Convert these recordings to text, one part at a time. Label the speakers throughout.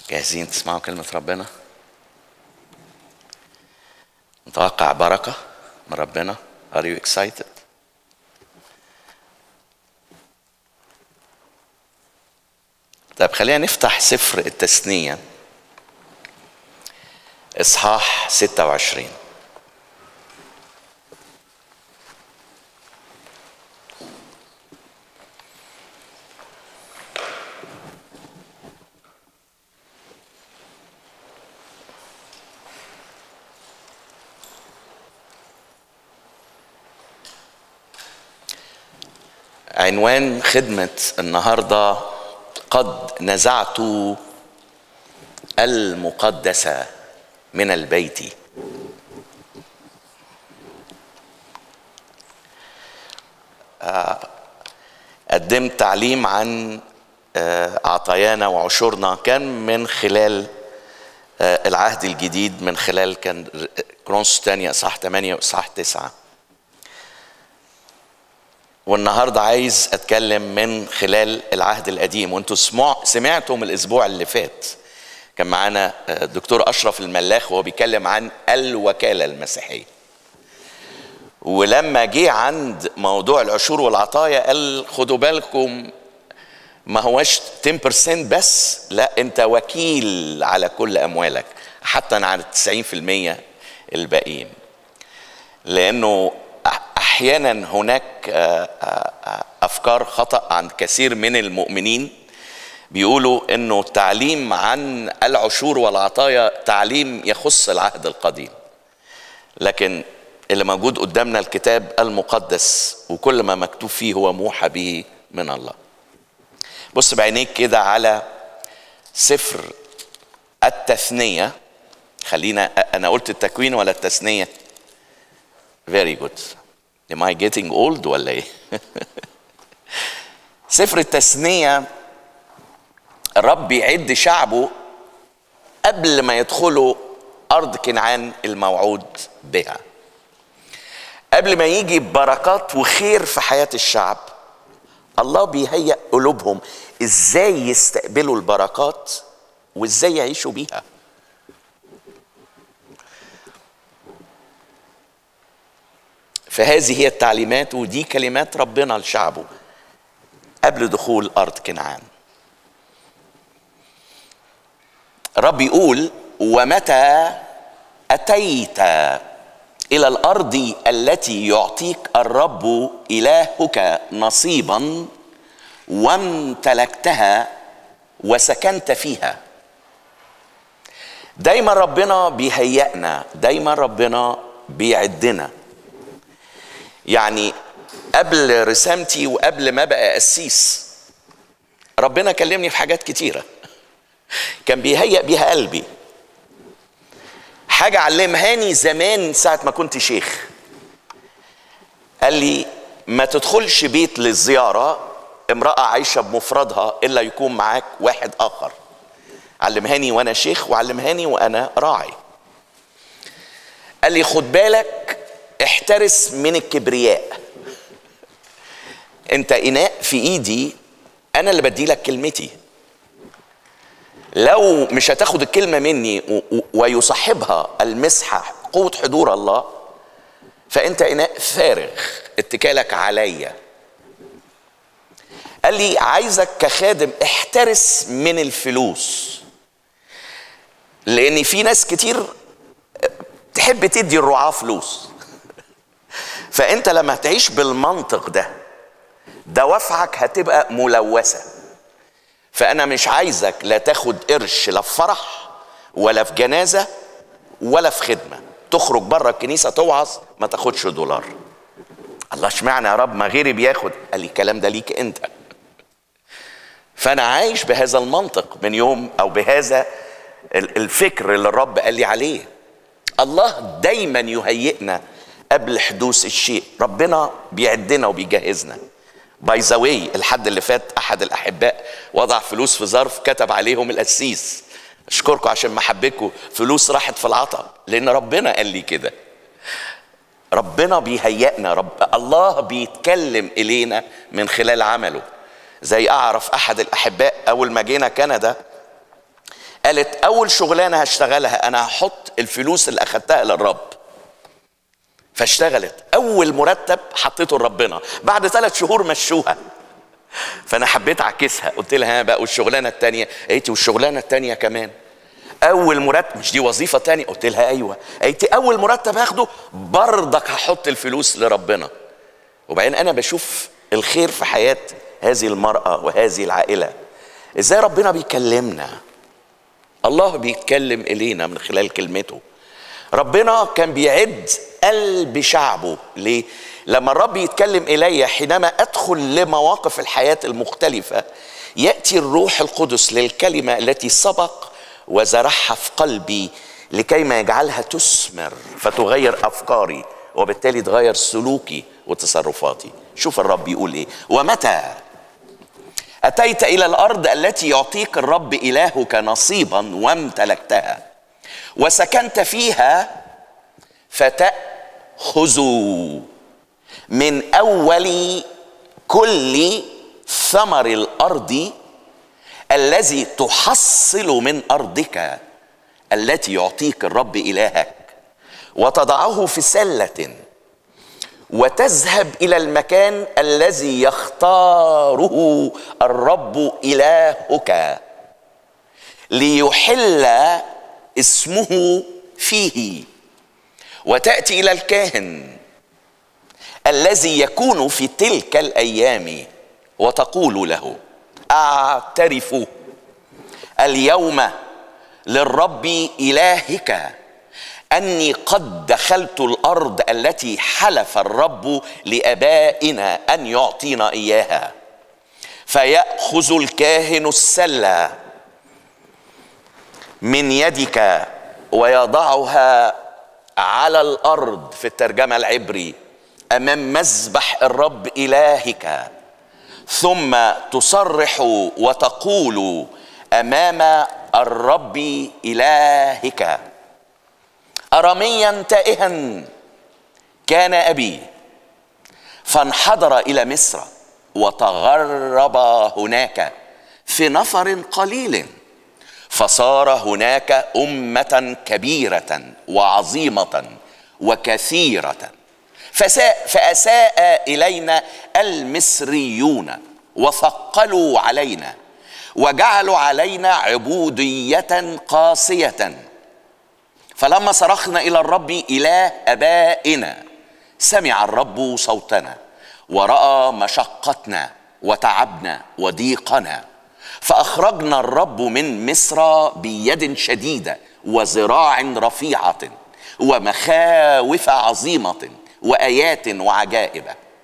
Speaker 1: جاهزين تسمعوا كلمة ربنا؟ متوقع بركة من ربنا؟ Are you excited? طيب خلينا نفتح سفر التثنية إصحاح 26 عنوان خدمة النهاردة قد نزعت المقدسة من البيت قدمت تعليم عن عطايانا وعشورنا كان من خلال العهد الجديد من خلال كان كرونس تانية اصحاح 8 واصحاح 9 والنهارده عايز اتكلم من خلال العهد القديم وانتوا سمع سمعتم الاسبوع اللي فات كان معانا الدكتور اشرف الملاخ وهو بيتكلم عن الوكاله المسيحيه ولما جه عند موضوع العشور والعطايا قال خدوا بالكم ما هوش 10% بس لا انت وكيل على كل اموالك حتى على 90% الباقيين لانه احيانا هناك افكار خطا عند كثير من المؤمنين بيقولوا انه التعليم عن العشور والعطايا تعليم يخص العهد القديم لكن اللي موجود قدامنا الكتاب المقدس وكل ما مكتوب فيه هو موحى به من الله بص بعينيك كده على سفر التثنيه خلينا انا قلت التكوين ولا التثنيه very good Am I getting old ولا ايه؟ سفر التثنية الرب بيعد شعبه قبل ما يدخلوا أرض كنعان الموعود بها قبل ما يجي بركات وخير في حياة الشعب الله بيهيأ قلوبهم ازاي يستقبلوا البركات وازاي يعيشوا بيها فهذه هي التعليمات ودي كلمات ربنا لشعبه قبل دخول ارض كنعان رب يقول ومتى اتيت الى الارض التي يعطيك الرب الهك نصيبا وامتلكتها وسكنت فيها دايما ربنا بيهيئنا دايما ربنا بيعدنا يعني قبل رسامتي وقبل ما بقى قسيس ربنا كلمني في حاجات كتيرة كان بيهيأ بيها قلبي حاجة علمهاني زمان ساعة ما كنت شيخ قال لي ما تدخلش بيت للزيارة امرأة عايشة بمفردها إلا يكون معاك واحد آخر علمهاني وأنا شيخ وعلمهاني وأنا راعي قال لي خد بالك احترس من الكبرياء انت اناء في ايدي انا اللي بدي لك كلمتي لو مش هتاخد الكلمة مني ويصاحبها المسحة قوة حضور الله فأنت إناء فارغ اتكالك عليا قال لي عايزك كخادم احترس من الفلوس لأن في ناس كتير تحب تدي الرعاة فلوس فأنت لما تعيش بالمنطق ده دوافعك هتبقى ملوثه فانا مش عايزك لا تاخد قرش لا في فرح ولا في جنازه ولا في خدمه تخرج بره الكنيسه توعظ ما تاخدش دولار الله اشمعنى يا رب ما غيري بياخد قال لي الكلام ده ليك انت فانا عايش بهذا المنطق من يوم او بهذا الفكر اللي الرب قال لي عليه الله دايما يهيئنا قبل حدوث الشيء ربنا بيعدنا وبيجهزنا باي ذا واي الحد اللي فات احد الاحباء وضع فلوس في ظرف كتب عليهم القسيس اشكركم عشان محبتكم فلوس راحت في العطا لان ربنا قال لي كده ربنا بيهيئنا رب الله بيتكلم الينا من خلال عمله زي اعرف احد الاحباء اول ما جينا كندا قالت اول شغلانه هشتغلها انا هحط الفلوس اللي اخدتها للرب فاشتغلت اول مرتب حطيته لربنا بعد ثلاث شهور مشوها فانا حبيت اعكسها قلت لها ها بقى والشغلانه الثانيه قالت والشغلانه الثانيه كمان اول مرتب مش دي وظيفه تانية قلت لها ايوه قالت اول مرتب هاخده برضك هحط الفلوس لربنا وبعدين انا بشوف الخير في حياه هذه المراه وهذه العائله ازاي ربنا بيكلمنا الله بيتكلم الينا من خلال كلمته ربنا كان بيعد قلب شعبه ليه لما الرب يتكلم الي حينما ادخل لمواقف الحياه المختلفه ياتي الروح القدس للكلمه التي سبق وزرعها في قلبي لكي ما يجعلها تثمر فتغير افكاري وبالتالي تغير سلوكي وتصرفاتي شوف الرب يقول ايه ومتى اتيت الى الارض التي يعطيك الرب الهك نصيبا وامتلكتها وسكنت فيها فتاخذ من اول كل ثمر الارض الذي تحصل من ارضك التي يعطيك الرب الهك وتضعه في سله وتذهب الى المكان الذي يختاره الرب الهك ليحل اسمه فيه وتاتي الى الكاهن الذي يكون في تلك الايام وتقول له اعترف اليوم للرب الهك اني قد دخلت الارض التي حلف الرب لابائنا ان يعطينا اياها فياخذ الكاهن السله من يدك ويضعها على الارض في الترجمه العبري امام مذبح الرب الهك ثم تصرح وتقول امام الرب الهك ارميا تائها كان ابي فانحدر الى مصر وتغرب هناك في نفر قليل فصار هناك امه كبيره وعظيمه وكثيره فساء فاساء الينا المصريون وثقلوا علينا وجعلوا علينا عبوديه قاسيه فلما صرخنا الى الرب اله ابائنا سمع الرب صوتنا وراى مشقتنا وتعبنا وضيقنا فاخرجنا الرب من مصر بيد شديده وذراع رفيعه ومخاوف عظيمه وايات وعجائب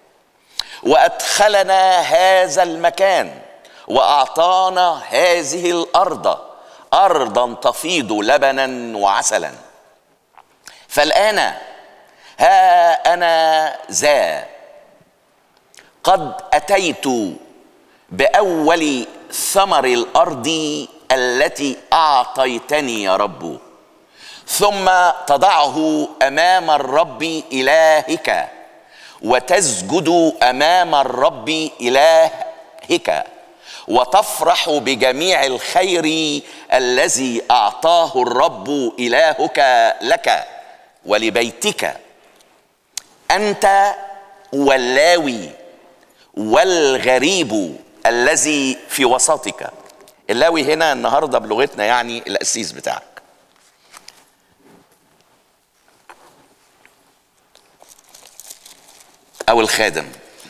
Speaker 1: وادخلنا هذا المكان واعطانا هذه الارض ارضا تفيض لبنا وعسلا فالان ها انا ذا قد اتيت باول ثمر الارض التي اعطيتني يا رب ثم تضعه امام الرب الهك وتسجد امام الرب الهك وتفرح بجميع الخير الذي اعطاه الرب الهك لك ولبيتك انت واللاوي والغريب الذي في وسطك اللاوي هنا النهارده بلغتنا يعني القسيس بتاعك او الخادم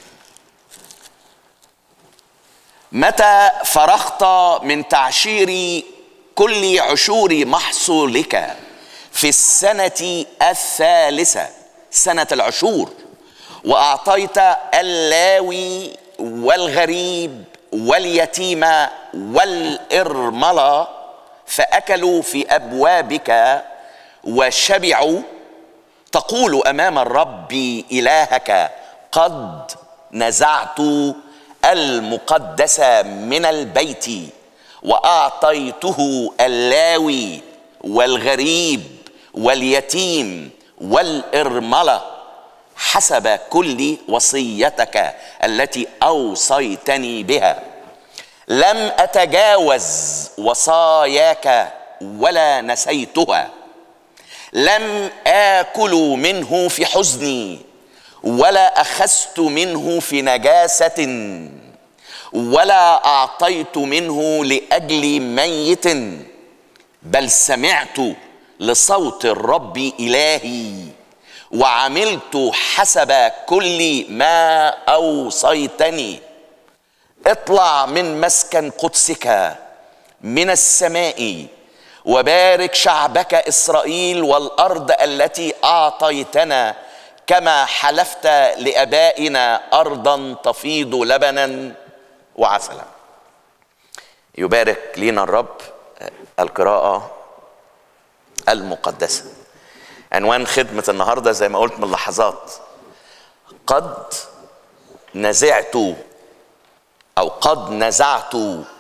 Speaker 1: متى فرغت من تعشير كل عشور محصولك في السنة الثالثة سنة العشور وأعطيت اللاوي والغريب واليتيم والإرملة فأكلوا في أبوابك وشبعوا تقول أمام الرب إلهك قد نزعت المقدس من البيت واعطيته اللاوي والغريب واليتيم والارمله حسب كل وصيتك التي اوصيتني بها لم اتجاوز وصاياك ولا نسيتها لم آكل منه في حزني ولا أخذت منه في نجاسة ولا أعطيت منه لأجل ميت بل سمعت لصوت الرب إلهي وعملت حسب كل ما أوصيتني اطلع من مسكن قدسك من السماء وبارك شعبك اسرائيل والارض التي اعطيتنا كما حلفت لابائنا ارضا تفيض لبنا وعسلا يبارك لنا الرب القراءه المقدسه عنوان خدمه النهارده زي ما قلت من لحظات قد نزعت او قد نزعت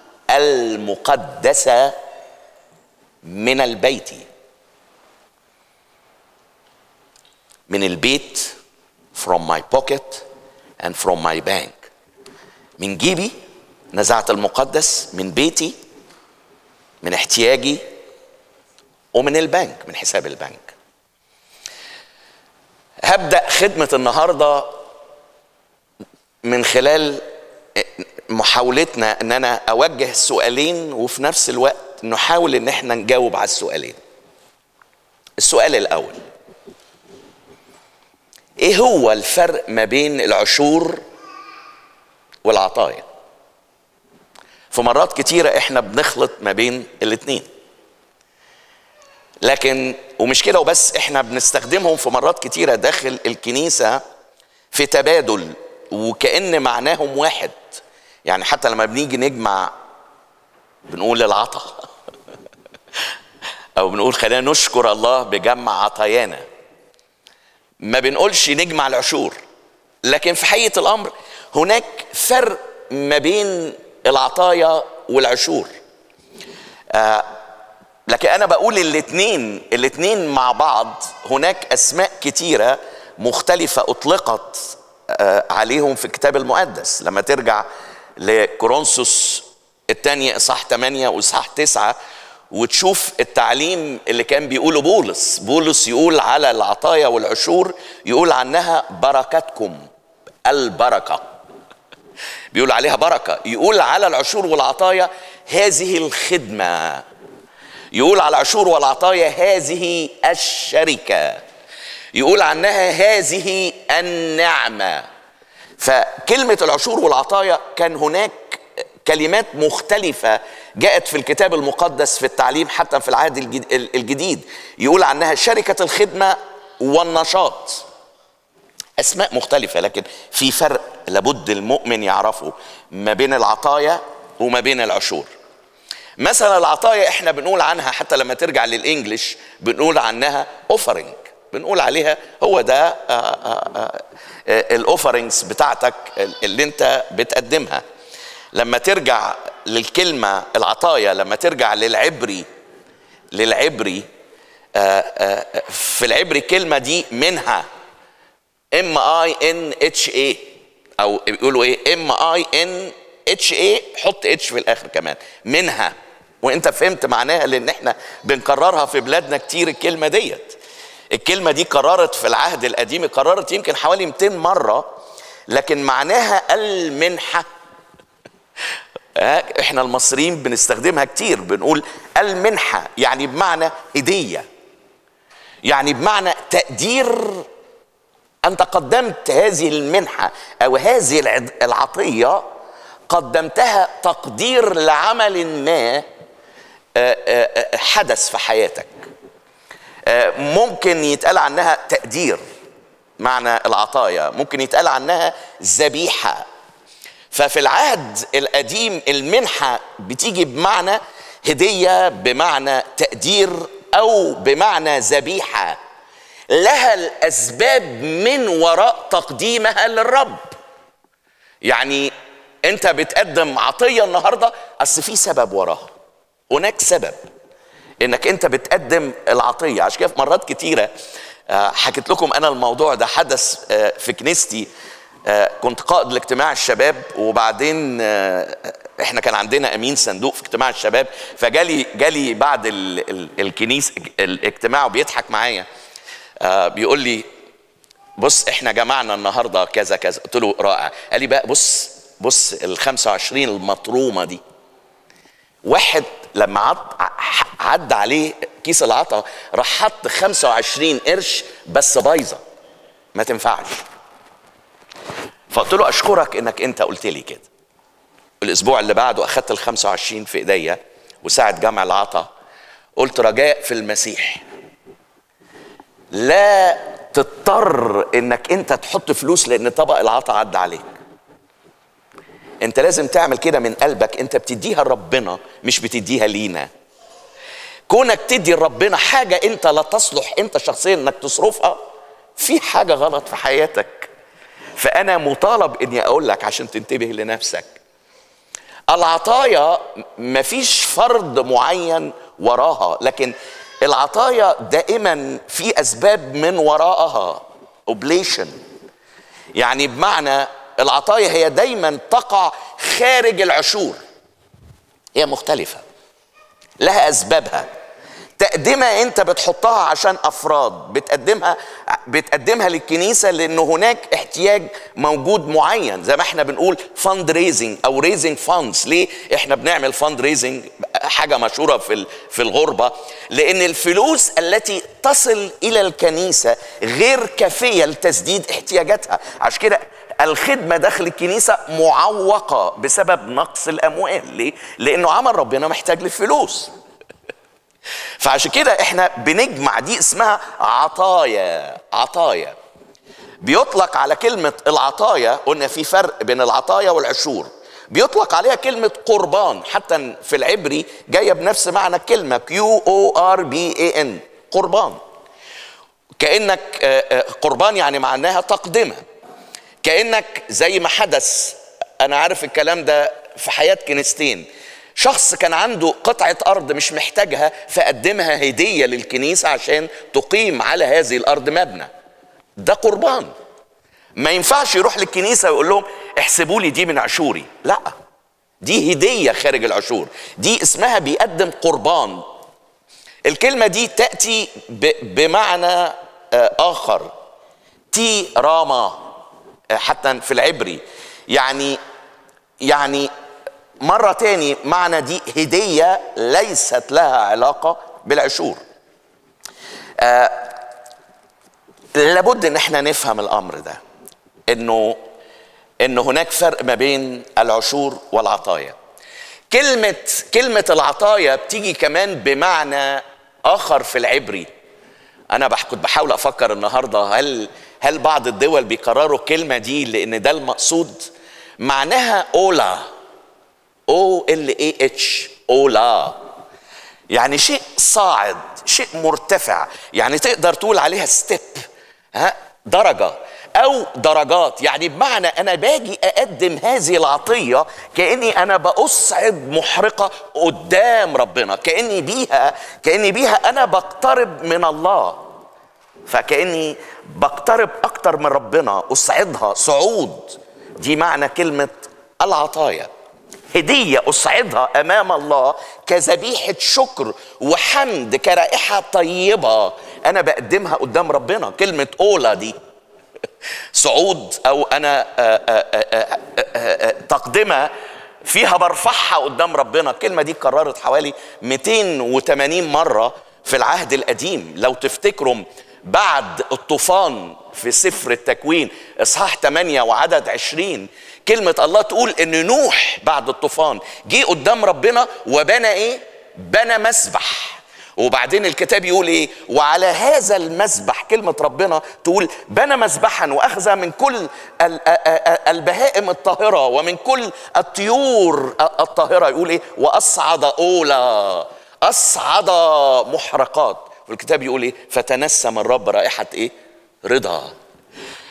Speaker 1: المقدسه من البيت من البيت from my pocket and from my bank من جيبي نزعت المقدس من بيتي من احتياجي ومن البنك من حساب البنك هبدا خدمه النهارده من خلال محاولتنا ان انا اوجه سؤالين وفي نفس الوقت نحاول ان احنا نجاوب على السؤالين السؤال الاول ايه هو الفرق ما بين العشور والعطايا في مرات كتيرة احنا بنخلط ما بين الاتنين لكن ومش كده وبس احنا بنستخدمهم في مرات كتيرة داخل الكنيسة في تبادل وكأن معناهم واحد يعني حتى لما بنيجي نجمع بنقول العطا او بنقول خلينا نشكر الله بجمع عطايانا ما بنقولش نجمع العشور لكن في حقيقه الامر هناك فرق ما بين العطايا والعشور آه لكن انا بقول الاثنين الاثنين مع بعض هناك اسماء كتيره مختلفه اطلقت آه عليهم في الكتاب المقدس لما ترجع لكورنثوس الثانية إصحاح 8 وإصحاح 9 وتشوف التعليم اللي كان بيقوله بولس بولس يقول على العطايا والعشور يقول عنها بركتكم البركة بيقول عليها بركة يقول على العشور والعطايا هذه الخدمة يقول على العشور والعطايا هذه الشركة يقول عنها هذه النعمة فكلمة العشور والعطايا كان هناك كلمات مختلفة جاءت في الكتاب المقدس في التعليم حتى في العهد الجديد يقول عنها شركة الخدمة والنشاط أسماء مختلفة لكن في فرق لابد المؤمن يعرفه ما بين العطايا وما بين العشور مثلا العطايا احنا بنقول عنها حتى لما ترجع للإنجليش بنقول عنها اوفرنج بنقول عليها هو ده الاوفرنجز بتاعتك اللي انت بتقدمها لما ترجع للكلمة العطايا لما ترجع للعبري للعبري في العبري الكلمة دي منها ام اي ان اتش اي او بيقولوا ايه ام اي ان اتش اي حط اتش في الاخر كمان منها وانت فهمت معناها لان احنا بنكررها في بلادنا كتير الكلمة ديت الكلمة دي قررت في العهد القديم قررت يمكن حوالي 200 مرة لكن معناها المنحة احنا المصريين بنستخدمها كتير بنقول المنحة يعني بمعنى هدية يعني بمعنى تقدير أنت قدمت هذه المنحة أو هذه العطية قدمتها تقدير لعمل ما حدث في حياتك ممكن يتقال عنها تقدير معنى العطايا ممكن يتقال عنها ذبيحه ففي العهد القديم المنحة بتيجي بمعنى هدية بمعنى تقدير أو بمعنى ذبيحة لها الأسباب من وراء تقديمها للرب يعني أنت بتقدم عطية النهاردة أصل في سبب وراها هناك سبب انك انت بتقدم العطيه عشان كده في مرات كتيره حكيت لكم انا الموضوع ده حدث في كنيستي كنت قائد لاجتماع الشباب وبعدين احنا كان عندنا امين صندوق في اجتماع الشباب فجالي جالي بعد ال ال الكنيس الاجتماع وبيضحك معايا آه بيقول لي بص احنا جمعنا النهارده كذا كذا قلت له رائع قال لي بقى بص بص ال 25 المطرومه دي واحد لما عد عدى عليه كيس العطا راح حط 25 قرش بس بايظه ما تنفعش فقلت له اشكرك انك انت قلت لي كده الاسبوع اللي بعده اخدت ال 25 في ايديا وساعه جمع العطا قلت رجاء في المسيح لا تضطر انك انت تحط فلوس لان طبق العطا عدى عليك انت لازم تعمل كده من قلبك انت بتديها لربنا مش بتديها لينا كونك تدي لربنا حاجة انت لا تصلح انت شخصيا انك تصرفها في حاجة غلط في حياتك فانا مطالب اني اقول لك عشان تنتبه لنفسك العطايا مفيش فرض معين وراها لكن العطايا دائما في اسباب من وراءها اوبليشن يعني بمعنى العطايا هي دايما تقع خارج العشور هي مختلفه لها اسبابها تقدمها انت بتحطها عشان افراد بتقدمها بتقدمها للكنيسه لان هناك احتياج موجود معين زي ما احنا بنقول فاند ريزنج او ريزنج فاندز ليه احنا بنعمل فاند ريزنج حاجه مشهوره في في الغربه لان الفلوس التي تصل الى الكنيسه غير كافيه لتسديد احتياجاتها عشان كده الخدمة داخل الكنيسة معوقة بسبب نقص الأموال ليه؟ لأنه عمل ربنا محتاج للفلوس فعشان كده احنا بنجمع دي اسمها عطايا عطايا بيطلق على كلمة العطايا قلنا في فرق بين العطايا والعشور بيطلق عليها كلمة قربان حتى في العبري جاية بنفس معنى الكلمة كيو او ار بي اي ان قربان كأنك قربان يعني معناها تقدمة كأنك زي ما حدث أنا عارف الكلام ده في حياة كنيستين شخص كان عنده قطعة أرض مش محتاجها فقدمها هدية للكنيسة عشان تقيم على هذه الأرض مبنى ده قربان ما ينفعش يروح للكنيسة ويقول لهم احسبوا لي دي من عشوري لا دي هدية خارج العشور دي اسمها بيقدم قربان الكلمة دي تأتي بمعنى آخر تي راما حتى في العبري يعني يعني مرة تاني معنى دي هدية ليست لها علاقة بالعشور آه لابد ان احنا نفهم الامر ده انه ان هناك فرق ما بين العشور والعطايا كلمة كلمة العطايا بتيجي كمان بمعنى آخر في العبري أنا كنت بحاول أفكر النهاردة هل هل بعض الدول بيكرروا الكلمة دي لأن ده المقصود معناها أولا او ال اي اتش اولا يعني شيء صاعد شيء مرتفع يعني تقدر تقول عليها ستيب ها درجه او درجات يعني بمعنى انا باجي اقدم هذه العطيه كاني انا باصعد محرقه قدام ربنا كاني بيها كاني بيها انا بقترب من الله فكاني بقترب اكتر من ربنا اصعدها صعود دي معنى كلمه العطايا هدية أصعدها أمام الله كذبيحة شكر وحمد كرائحة طيبة أنا بقدمها قدام ربنا كلمة أولا دي صعود أو أنا تقدمة فيها برفعها قدام ربنا الكلمة دي كررت حوالي 280 مرة في العهد القديم لو تفتكروا بعد الطوفان في سفر التكوين اصحاح 8 وعدد 20 كلمة الله تقول ان نوح بعد الطوفان جه قدام ربنا وبنى ايه؟ بنى مسبح وبعدين الكتاب يقول ايه؟ وعلى هذا المسبح كلمة ربنا تقول بنى مسبحا واخذ من كل البهائم الطاهرة ومن كل الطيور الطاهرة يقول ايه؟ واصعد اولا اصعد محرقات والكتاب يقول ايه؟ فتنسم الرب رائحة ايه؟ رضا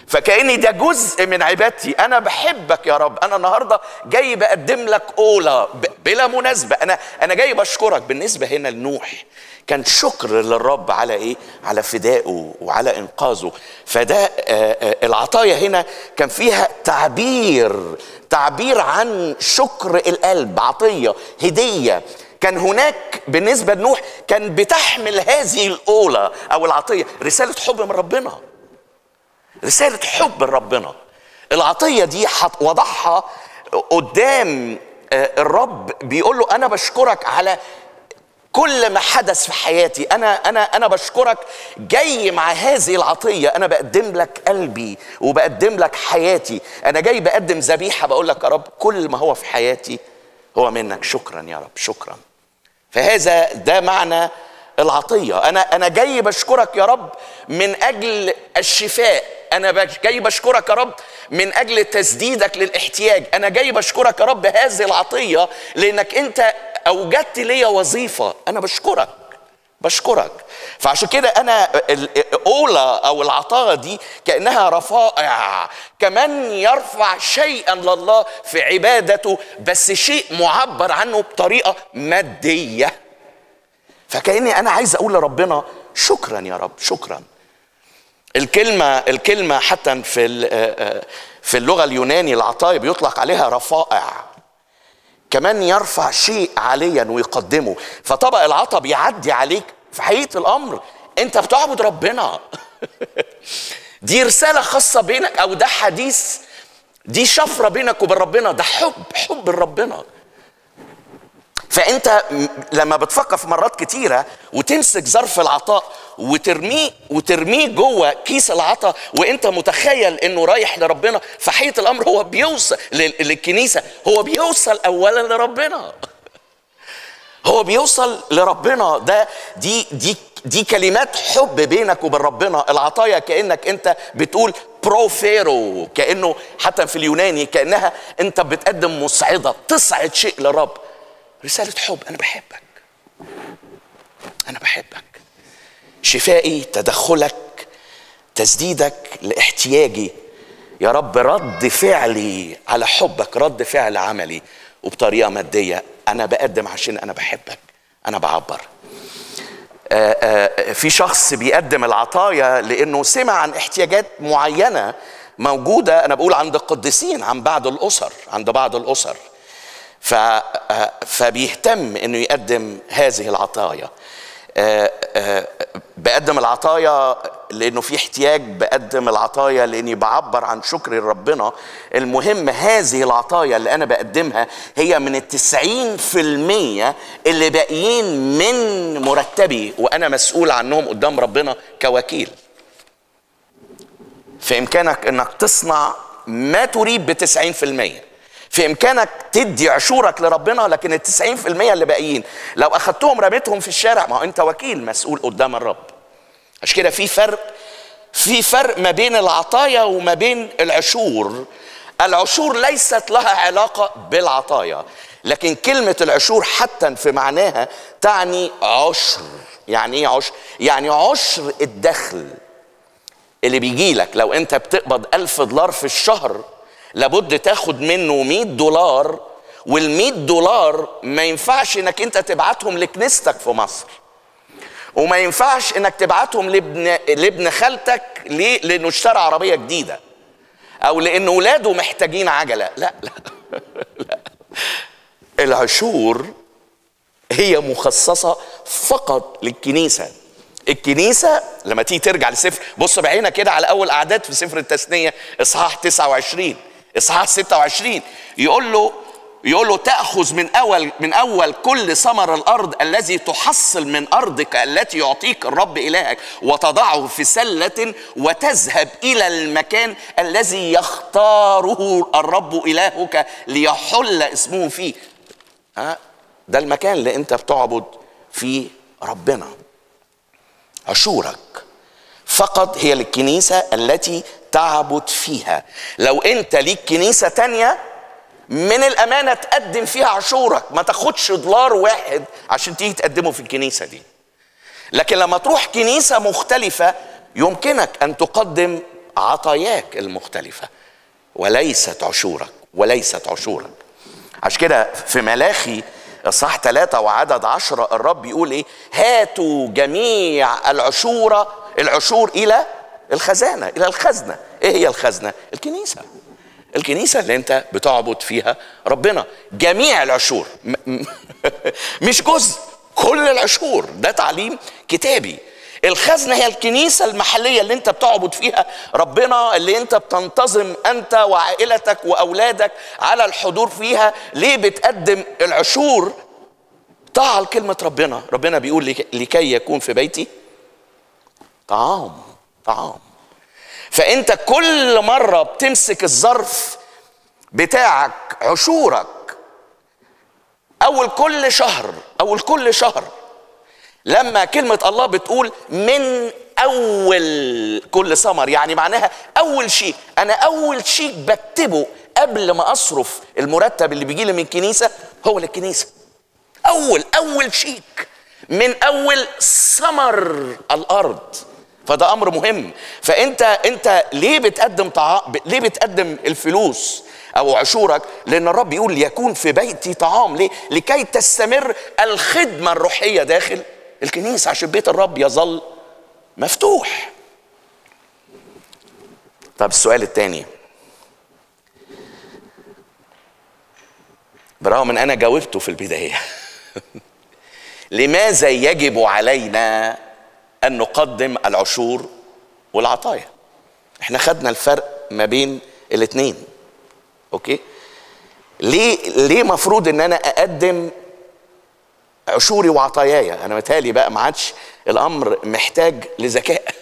Speaker 1: فكأني ده جزء من عبادتي أنا بحبك يا رب أنا النهاردة جاي بقدم لك أولى بلا مناسبة أنا أنا جاي بشكرك بالنسبة هنا لنوح كان شكر للرب على ايه على فدائه وعلى انقاذه فده العطايا هنا كان فيها تعبير تعبير عن شكر القلب عطيه هديه كان هناك بالنسبه لنوح كان بتحمل هذه الاولى او العطيه رساله حب من ربنا رساله حب من ربنا العطيه دي وضعها قدام الرب بيقول له انا بشكرك على كل ما حدث في حياتي انا انا انا بشكرك جاي مع هذه العطيه انا بقدم لك قلبي وبقدم لك حياتي انا جاي بقدم ذبيحه بقول لك يا رب كل ما هو في حياتي هو منك شكرا يا رب شكرا فهذا ده معنى العطيه انا انا جاي بشكرك يا رب من اجل الشفاء انا جاي بشكرك يا رب من اجل تسديدك للاحتياج انا جاي بشكرك يا رب هذه العطيه لانك انت اوجدت لي وظيفه انا بشكرك بشكرك فعشان كده انا الاولى او العطاء دي كانها رفائع كمان يرفع شيئا لله في عبادته بس شيء معبر عنه بطريقه ماديه فكاني انا عايز اقول لربنا شكرا يا رب شكرا الكلمه الكلمه حتى في في اللغه اليوناني العطايا بيطلق عليها رفائع كمان يرفع شيء عاليا ويقدمه فطبق العطا بيعدي عليك في حقيقه الامر انت بتعبد ربنا دي رساله خاصه بينك او ده حديث دي شفره بينك وبين ربنا ده حب حب ربنا فانت لما بتفكر في مرات كتيره وتمسك ظرف العطاء وترميه وترميه جوه كيس العطاء وانت متخيل انه رايح لربنا في حقيقه الامر هو بيوصل للكنيسه هو بيوصل اولا لربنا هو بيوصل لربنا ده دي دي دي كلمات حب بينك وبين ربنا العطايا كانك انت بتقول بروفيرو كانه حتى في اليوناني كانها انت بتقدم مسعده تصعد شيء للرب رسالة حب أنا بحبك أنا بحبك شفائي تدخلك تسديدك لاحتياجي يا رب رد فعلي على حبك رد فعل عملي وبطريقة مادية أنا بقدم عشان أنا بحبك أنا بعبر آآ آآ في شخص بيقدم العطايا لأنه سمع عن احتياجات معينة موجودة أنا بقول عند القديسين عن بعض الأسر عند بعض الأسر ف فبيهتم انه يقدم هذه العطايا بقدم العطايا لانه في احتياج بقدم العطايا لاني بعبر عن شكري لربنا المهم هذه العطايا اللي انا بقدمها هي من التسعين في المية اللي باقيين من مرتبي وانا مسؤول عنهم قدام ربنا كوكيل في امكانك انك تصنع ما تريد بتسعين في المية في امكانك تدي عشورك لربنا لكن التسعين في المية اللي باقيين لو اخدتهم رميتهم في الشارع ما هو انت وكيل مسؤول قدام الرب عشان كده في فرق في فرق ما بين العطايا وما بين العشور العشور ليست لها علاقة بالعطايا لكن كلمة العشور حتى في معناها تعني عشر يعني ايه عشر؟ يعني عشر الدخل اللي بيجي لك لو انت بتقبض ألف دولار في الشهر لابد تاخد منه 100 دولار وال 100 دولار ما ينفعش انك انت تبعتهم لكنيستك في مصر وما ينفعش انك تبعتهم لابن لابن خالتك ليه؟ لانه اشترى عربيه جديده او لان ولاده محتاجين عجله لا لا لا العشور هي مخصصه فقط للكنيسه الكنيسه لما تيجي ترجع لسفر بص بعينك كده على اول اعداد في سفر التثنيه اصحاح 29 اصحاح 26 يقول له يقول له تأخذ من أول من أول كل ثمر الأرض الذي تحصل من أرضك التي يعطيك الرب إلهك وتضعه في سلة وتذهب إلى المكان الذي يختاره الرب إلهك ليحل اسمه فيه ها ده المكان اللي أنت بتعبد فيه ربنا عشورك فقط هي للكنيسة التي تعبد فيها لو أنت ليك كنيسة تانية من الامانه تقدم فيها عشورك ما تاخدش دولار واحد عشان تيجي تقدمه في الكنيسه دي لكن لما تروح كنيسه مختلفه يمكنك ان تقدم عطاياك المختلفة وليست عشورك وليست عشورك عشان كده في ملاخي اصحاح ثلاثة وعدد عشرة الرب يقول ايه هاتوا جميع العشورة العشور الى الخزانة الى الخزنة ايه هي الخزنة الكنيسة الكنيسة اللي انت بتعبد فيها ربنا جميع العشور مش جزء كل العشور ده تعليم كتابي الخزنة هي الكنيسة المحلية اللي انت بتعبد فيها ربنا اللي انت بتنتظم انت وعائلتك واولادك على الحضور فيها ليه بتقدم العشور طاعة لكلمة ربنا ربنا بيقول لكي يكون في بيتي طعام طعام فانت كل مرة بتمسك الظرف بتاعك عشورك اول كل شهر اول كل شهر لما كلمة الله بتقول من أول كل سمر يعني معناها أول شيء أنا أول شيء بكتبه قبل ما أصرف المرتب اللي بيجي لي من الكنيسة هو للكنيسة أول أول شيء من أول ثمر الأرض فده أمر مهم فأنت أنت ليه بتقدم طعام ليه بتقدم الفلوس او عشورك لان الرب يقول ليكون في بيتي طعام ليه لكي تستمر الخدمه الروحيه داخل الكنيسة عشان بيت الرب يظل مفتوح طب السؤال الثاني برغم ان انا جاوبته في البدايه لماذا يجب علينا ان نقدم العشور والعطايا احنا خدنا الفرق ما بين الاثنين اوكي ليه ليه مفروض ان انا اقدم عشوري وعطاياي انا متهيألي بقى ما عادش الامر محتاج لذكاء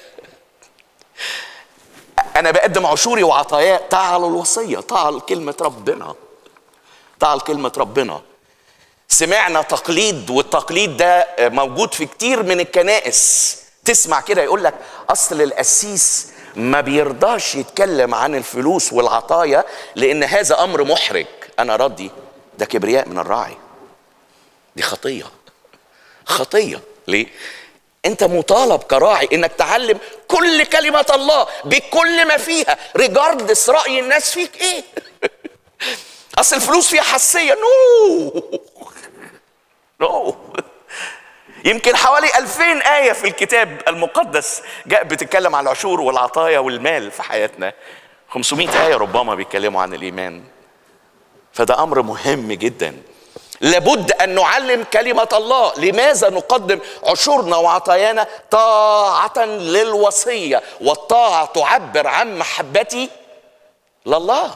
Speaker 1: انا بقدم عشوري وعطاياي طاعه للوصيه طاعه لكلمه ربنا طاعه لكلمه ربنا سمعنا تقليد والتقليد ده موجود في كتير من الكنائس تسمع كده يقول لك اصل القسيس ما بيرضاش يتكلم عن الفلوس والعطايا لان هذا امر محرج انا راضي ده كبرياء من الراعي دي خطيه خطيه ليه انت مطالب كراعي انك تعلم كل كلمه الله بكل ما فيها ريجاردس راي الناس فيك ايه اصل الفلوس فيها حساسيه نو نو يمكن حوالي ألفين آية في الكتاب المقدس جاء بتتكلم عن العشور والعطايا والمال في حياتنا 500 آية ربما بيتكلموا عن الإيمان فده أمر مهم جدا لابد ان نعلم كلمه الله لماذا نقدم عشورنا وعطايانا طاعه للوصيه والطاعه تعبر عن محبتي لله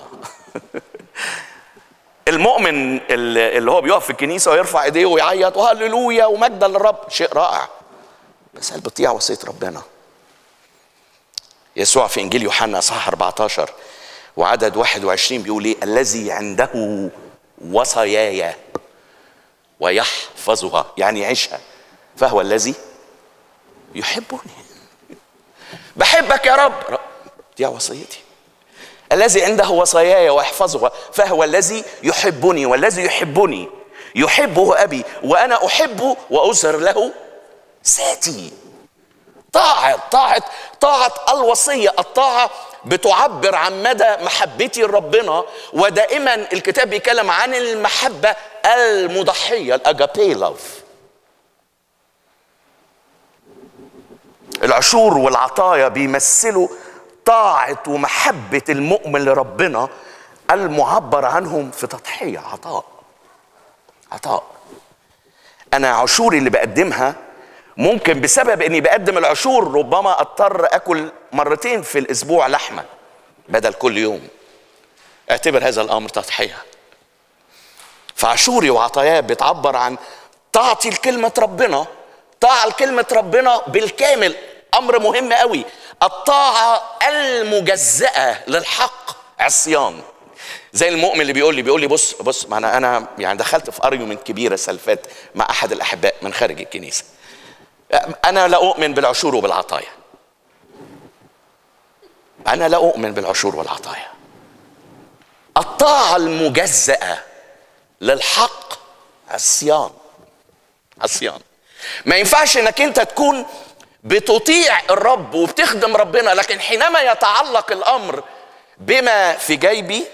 Speaker 1: المؤمن اللي هو بيقف في الكنيسه ويرفع ايديه ويعيط وهللويا ومجدا للرب شيء رائع بس هل بتطيع وصيه ربنا يسوع في انجيل يوحنا اصحاح 14 وعدد 21 بيقول ايه الذي عنده وصاياي ويحفظها يعني يعيشها فهو الذي يحبني بحبك يا رب دي وصيتي الذي عنده وصاياي ويحفظها فهو الذي يحبني والذي يحبني يحبه ابي وانا احبه واظهر له ذاتي طاعة طاعة طاعة الوصية الطاعة بتعبر عن مدى محبتي لربنا ودائما الكتاب بيتكلم عن المحبة المضحية الاجابي لاف العشور والعطايا بيمثلوا طاعة ومحبة المؤمن لربنا المعبر عنهم في تضحية عطاء عطاء أنا عشوري اللي بقدمها ممكن بسبب اني بقدم العشور ربما اضطر اكل مرتين في الاسبوع لحمه بدل كل يوم اعتبر هذا الامر تضحيه فعشوري وعطاياه بتعبر عن طاعتي لكلمه ربنا طاعه لكلمه ربنا بالكامل امر مهم قوي الطاعه المجزاه للحق عصيان زي المؤمن اللي بيقول لي بيقول لي بص بص ما انا انا يعني دخلت في ارجيومنت كبيره سلفات مع احد الاحباء من خارج الكنيسه أنا لا أؤمن بالعشور وبالعطايا أنا لا أؤمن بالعشور والعطايا الطاعة المجزأة للحق عصيان عصيان ما ينفعش انك انت تكون بتطيع الرب وبتخدم ربنا لكن حينما يتعلق الامر بما في جيبي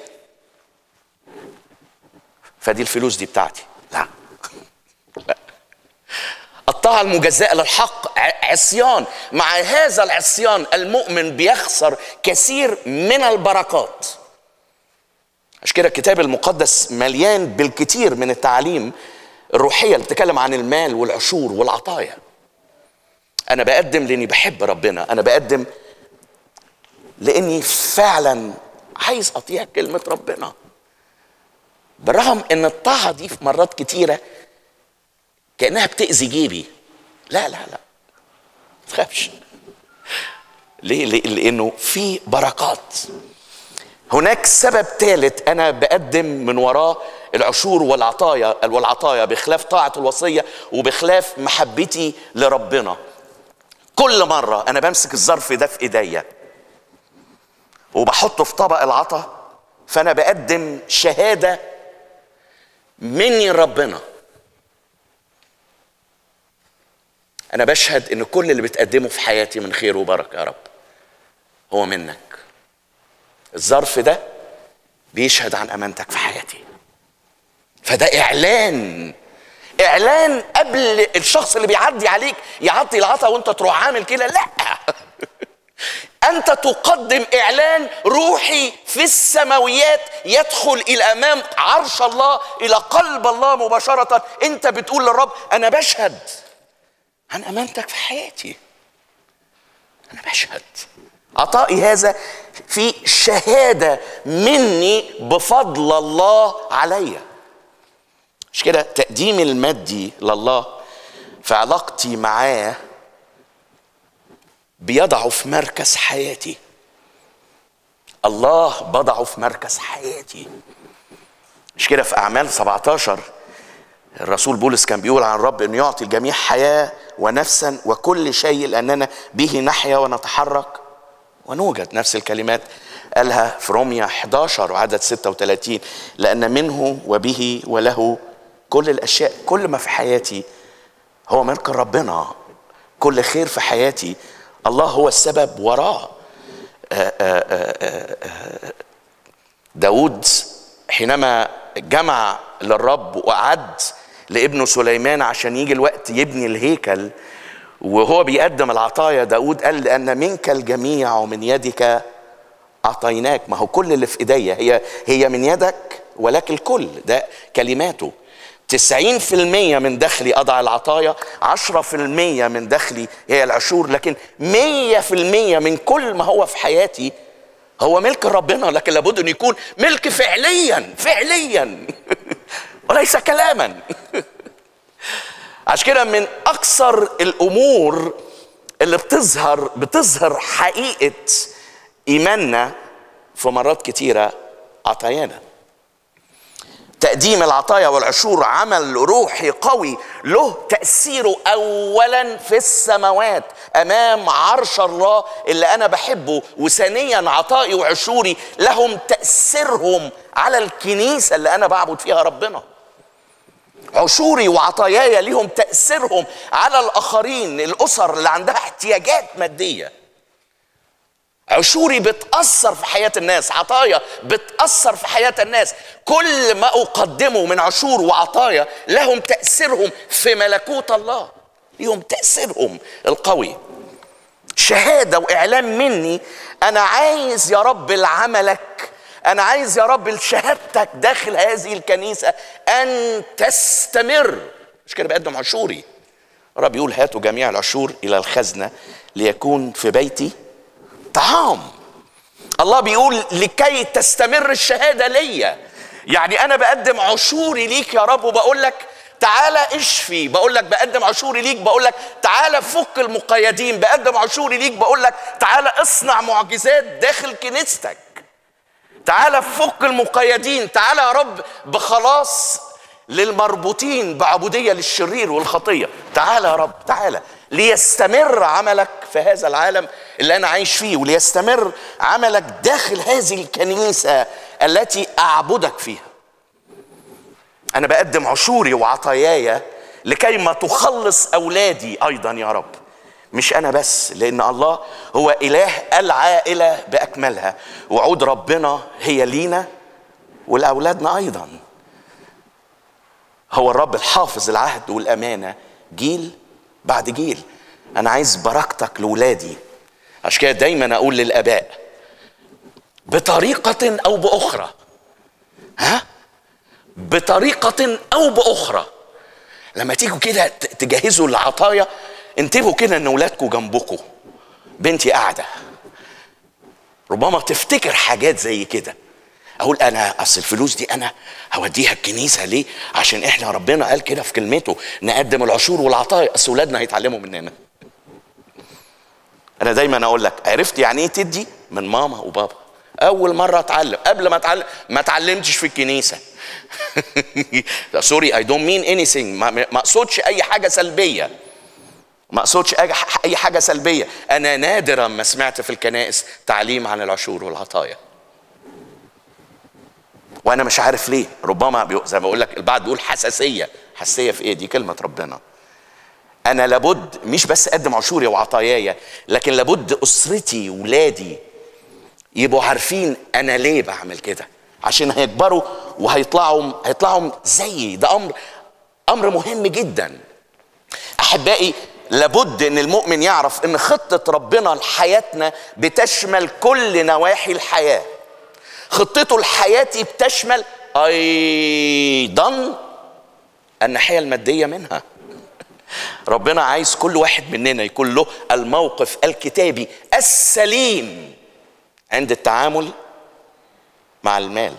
Speaker 1: فدي الفلوس دي بتاعتي لا لا الطاعة المجزاء للحق عصيان مع هذا العصيان المؤمن بيخسر كثير من البركات عشان كده الكتاب المقدس مليان بالكثير من التعاليم الروحية اللي بتتكلم عن المال والعشور والعطايا أنا بقدم لأني بحب ربنا أنا بقدم لأني فعلا عايز أطيع كلمة ربنا بالرغم ان الطاعه دي في مرات كتيره كانها بتاذي جيبي لا لا لا ما تخافش ليه؟ ليه لانه في بركات هناك سبب ثالث انا بقدم من وراه العشور والعطايا والعطايا بخلاف طاعه الوصيه وبخلاف محبتي لربنا كل مره انا بمسك الظرف ده في ايديا وبحطه في طبق العطا فانا بقدم شهاده مني ربنا انا بشهد ان كل اللي بتقدمه في حياتي من خير وبركه يا رب هو منك الظرف ده بيشهد عن امانتك في حياتي فده اعلان اعلان قبل الشخص اللي بيعدي عليك يعطي العطا وانت تروح عامل كده لا انت تقدم اعلان روحي في السماويات يدخل الى امام عرش الله الى قلب الله مباشره انت بتقول للرب انا بشهد عن امانتك في حياتي انا بشهد عطائي هذا في شهاده مني بفضل الله عليا مش كده تقديم المادي لله في علاقتي معاه بيضعه في مركز حياتي الله بضعه في مركز حياتي مش كده في اعمال 17 الرسول بولس كان بيقول عن الرب انه يعطي الجميع حياه ونفسا وكل شيء لاننا به نحيا ونتحرك ونوجد نفس الكلمات قالها في روميا 11 وعدد 36 لان منه وبه وله كل الاشياء كل ما في حياتي هو ملك ربنا كل خير في حياتي الله هو السبب وراه داود حينما جمع للرب وأعد لابنه سليمان عشان يجي الوقت يبني الهيكل وهو بيقدم العطايا داود قال لأن منك الجميع ومن يدك أعطيناك ما هو كل اللي في إيديا هي هي من يدك ولك الكل ده كلماته تسعين في المية من دخلي أضع العطايا عشرة في المية من دخلي هي العشور لكن مية في المية من كل ما هو في حياتي هو ملك ربنا لكن لابد أن يكون ملك فعليا فعليا وليس كلاما عشان كده من أكثر الأمور اللي بتظهر بتظهر حقيقة إيماننا في مرات كتيرة عطايانا تقديم العطايا والعشور عمل روحي قوي له تأثيره أولا في السماوات أمام عرش الله اللي أنا بحبه وثانيا عطائي وعشوري لهم تأثيرهم على الكنيسة اللي أنا بعبد فيها ربنا عشوري وعطاياي لهم تأثيرهم على الآخرين الأسر اللي عندها احتياجات مادية عشوري بتأثر في حياة الناس عطايا بتأثر في حياة الناس كل ما أقدمه من عشور وعطايا لهم تأثيرهم في ملكوت الله لهم تأثيرهم القوي شهادة وإعلان مني أنا عايز يا رب لعملك أنا عايز يا رب لشهادتك داخل هذه الكنيسة أن تستمر مش كده بقدم عشوري رب يقول هاتوا جميع العشور إلى الخزنة ليكون في بيتي طعام الله بيقول لكي تستمر الشهاده ليا يعني انا بقدم عشوري ليك يا رب وبقول لك تعالى اشفي بقول لك بقدم عشوري ليك بقول لك تعالى فك المقيدين بقدم عشوري ليك بقول لك تعالى اصنع معجزات داخل كنيستك تعالى فك المقيدين تعالى يا رب بخلاص للمربوطين بعبودية للشرير والخطية تعالى يا رب تعالى ليستمر عملك في هذا العالم اللي أنا عايش فيه وليستمر عملك داخل هذه الكنيسة التي أعبدك فيها أنا بقدم عشوري وعطاياي لكي ما تخلص أولادي أيضا يا رب مش انا بس لان الله هو اله العائله باكملها وعود ربنا هي لينا ولاولادنا ايضا هو الرب الحافظ العهد والامانه جيل بعد جيل انا عايز بركتك لاولادي عشان كده دايما اقول للاباء بطريقه او باخرى ها بطريقه او باخرى لما تيجوا كده تجهزوا العطايا انتبهوا كده ان اولادكم جنبكم بنتي قاعده ربما تفتكر حاجات زي كده اقول انا اصل الفلوس دي انا هوديها الكنيسه ليه عشان احنا ربنا قال كده في كلمته نقدم العشور والعطايا اصل اولادنا هيتعلموا مننا انا دايما اقول لك عرفت يعني ايه تدي من ماما وبابا اول مره اتعلم قبل ما اتعلم ما اتعلمتش في الكنيسه سوري اي دونت مين اني ما اقصدش اي حاجه سلبيه ما اقصدش اي حاجه سلبيه انا نادرا ما سمعت في الكنائس تعليم عن العشور والعطايا وانا مش عارف ليه ربما زي ما بقول لك البعض بيقول حساسيه حساسيه في ايه دي كلمه ربنا انا لابد مش بس اقدم عشوري وعطاياي لكن لابد اسرتي ولادي يبقوا عارفين انا ليه بعمل كده عشان هيكبروا وهيطلعوا هيطلعوا زيي ده امر امر مهم جدا احبائي لابد ان المؤمن يعرف ان خطه ربنا لحياتنا بتشمل كل نواحي الحياه خطته لحياتي بتشمل ايضا الناحيه الماديه منها ربنا عايز كل واحد مننا يكون له الموقف الكتابي السليم عند التعامل مع المال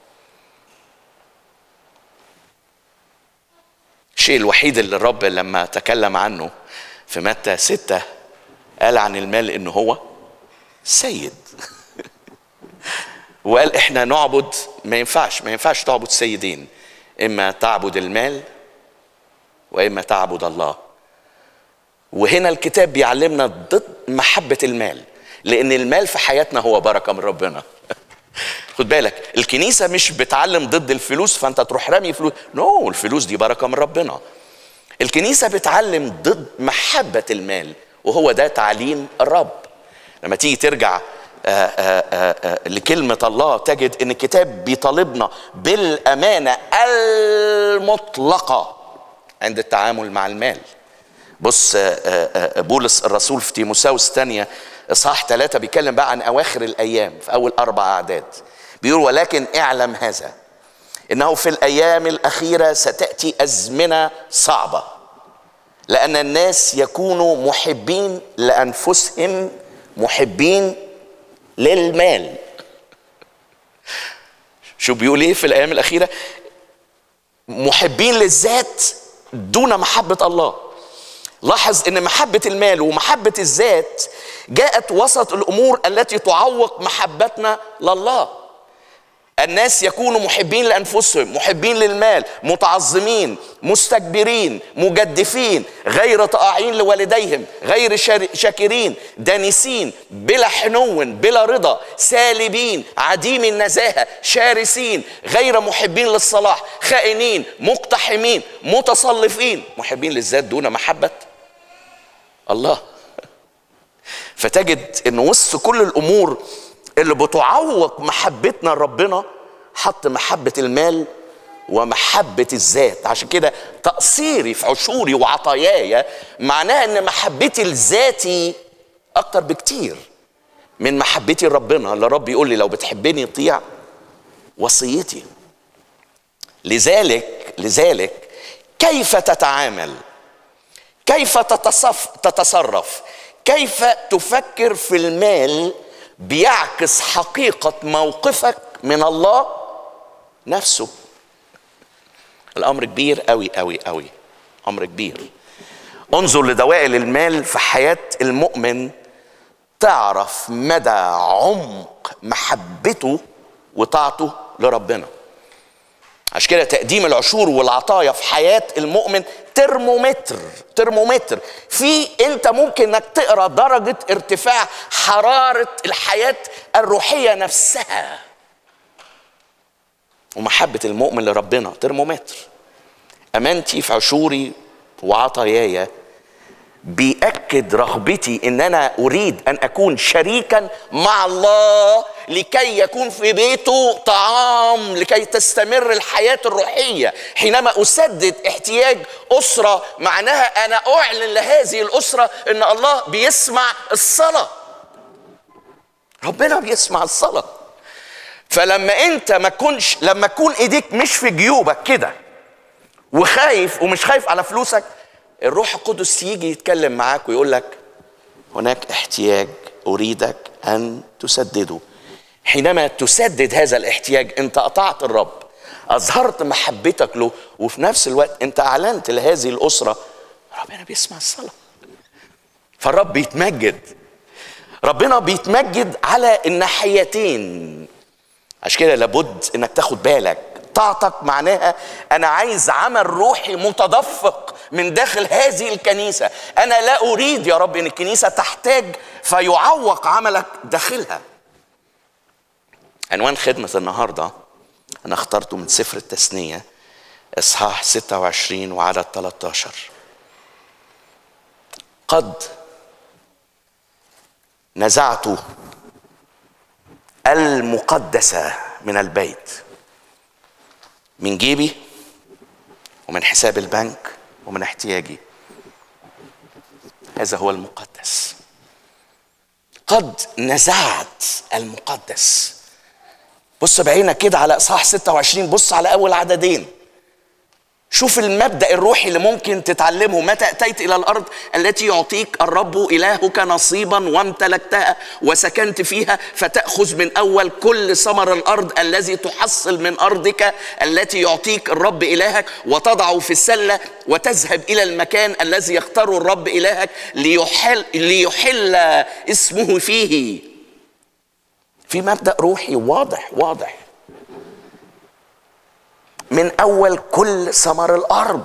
Speaker 1: الشيء الوحيد اللي الرب لما تكلم عنه في متى ستة قال عن المال انه هو سيد وقال احنا نعبد ما ينفعش ما ينفعش تعبد سيدين اما تعبد المال واما تعبد الله وهنا الكتاب بيعلمنا ضد محبه المال لان المال في حياتنا هو بركه من ربنا خد بالك الكنيسه مش بتعلم ضد الفلوس فانت تروح رامي فلوس نو no, الفلوس دي بركه من ربنا الكنيسه بتعلم ضد محبه المال وهو ده تعليم الرب لما تيجي ترجع آآ آآ لكلمة الله تجد ان الكتاب بيطالبنا بالأمانة المطلقة عند التعامل مع المال بص بولس الرسول في تيموساوس الثانية إصحاح ثلاثة بيتكلم بقى عن أواخر الأيام في أول أربع أعداد بيقول ولكن اعلم هذا إنه في الأيام الأخيرة ستأتي أزمنة صعبة لأن الناس يكونوا محبين لأنفسهم محبين للمال شو بيقول ايه في الايام الاخيره محبين للذات دون محبه الله لاحظ ان محبه المال ومحبه الذات جاءت وسط الامور التي تعوق محبتنا لله الناس يكونوا محبين لانفسهم محبين للمال متعظمين مستكبرين مجدفين غير طائعين لوالديهم غير شاكرين دانسين بلا حنو بلا رضا سالبين عديم النزاهه شارسين غير محبين للصلاح خائنين مقتحمين متصلفين محبين للذات دون محبه الله فتجد ان وسط كل الامور اللي بتعوق محبتنا لربنا حط محبة المال ومحبة الذات عشان كده تقصيري في عشوري وعطاياي معناها ان محبتي لذاتي اكتر بكتير من محبتي لربنا اللي رب يقول لي لو بتحبني طيع وصيتي لذلك لذلك كيف تتعامل كيف تتصف تتصرف كيف تفكر في المال بيعكس حقيقة موقفك من الله نفسه الأمر كبير قوي قوي قوي أمر كبير انظر لدوائر المال في حياة المؤمن تعرف مدى عمق محبته وطاعته لربنا عشان كده تقديم العشور والعطايا في حياة المؤمن ترمومتر ترمومتر في انت ممكن انك تقرا درجة ارتفاع حرارة الحياة الروحية نفسها ومحبة المؤمن لربنا ترمومتر امانتي في عشوري وعطاياي بيأكد رغبتي ان انا اريد ان اكون شريكا مع الله لكي يكون في بيته طعام لكي تستمر الحياة الروحية حينما اسدد احتياج اسرة معناها انا اعلن لهذه الاسرة ان الله بيسمع الصلاة ربنا بيسمع الصلاة فلما انت ما تكونش لما تكون ايديك مش في جيوبك كده وخايف ومش خايف على فلوسك الروح القدس يجي يتكلم معاك ويقول لك هناك احتياج اريدك ان تسدده حينما تسدد هذا الاحتياج انت اطعت الرب اظهرت محبتك له وفي نفس الوقت انت اعلنت لهذه الاسره ربنا بيسمع الصلاه فالرب بيتمجد ربنا بيتمجد على الناحيتين عشان كده لابد انك تاخد بالك طاعتك معناها انا عايز عمل روحي متدفق من داخل هذه الكنيسه انا لا اريد يا رب ان الكنيسه تحتاج فيعوق عملك داخلها عنوان خدمه النهارده انا اخترته من سفر التثنيه اصحاح 26 وعدد 13 قد نزعت المقدسه من البيت من جيبي ومن حساب البنك ومن احتياجي هذا هو المقدس قد نزعت المقدس بص بعينك كده على اصحاح 26 بص على اول عددين شوف المبدا الروحي اللي ممكن تتعلمه متى اتيت الى الارض التي يعطيك الرب الهك نصيبا وامتلكتها وسكنت فيها فتاخذ من اول كل ثمر الارض الذي تحصل من ارضك التي يعطيك الرب الهك وتضعه في السله وتذهب الى المكان الذي يختاره الرب الهك ليحل ليحل اسمه فيه في مبدا روحي واضح واضح من اول كل ثمر الارض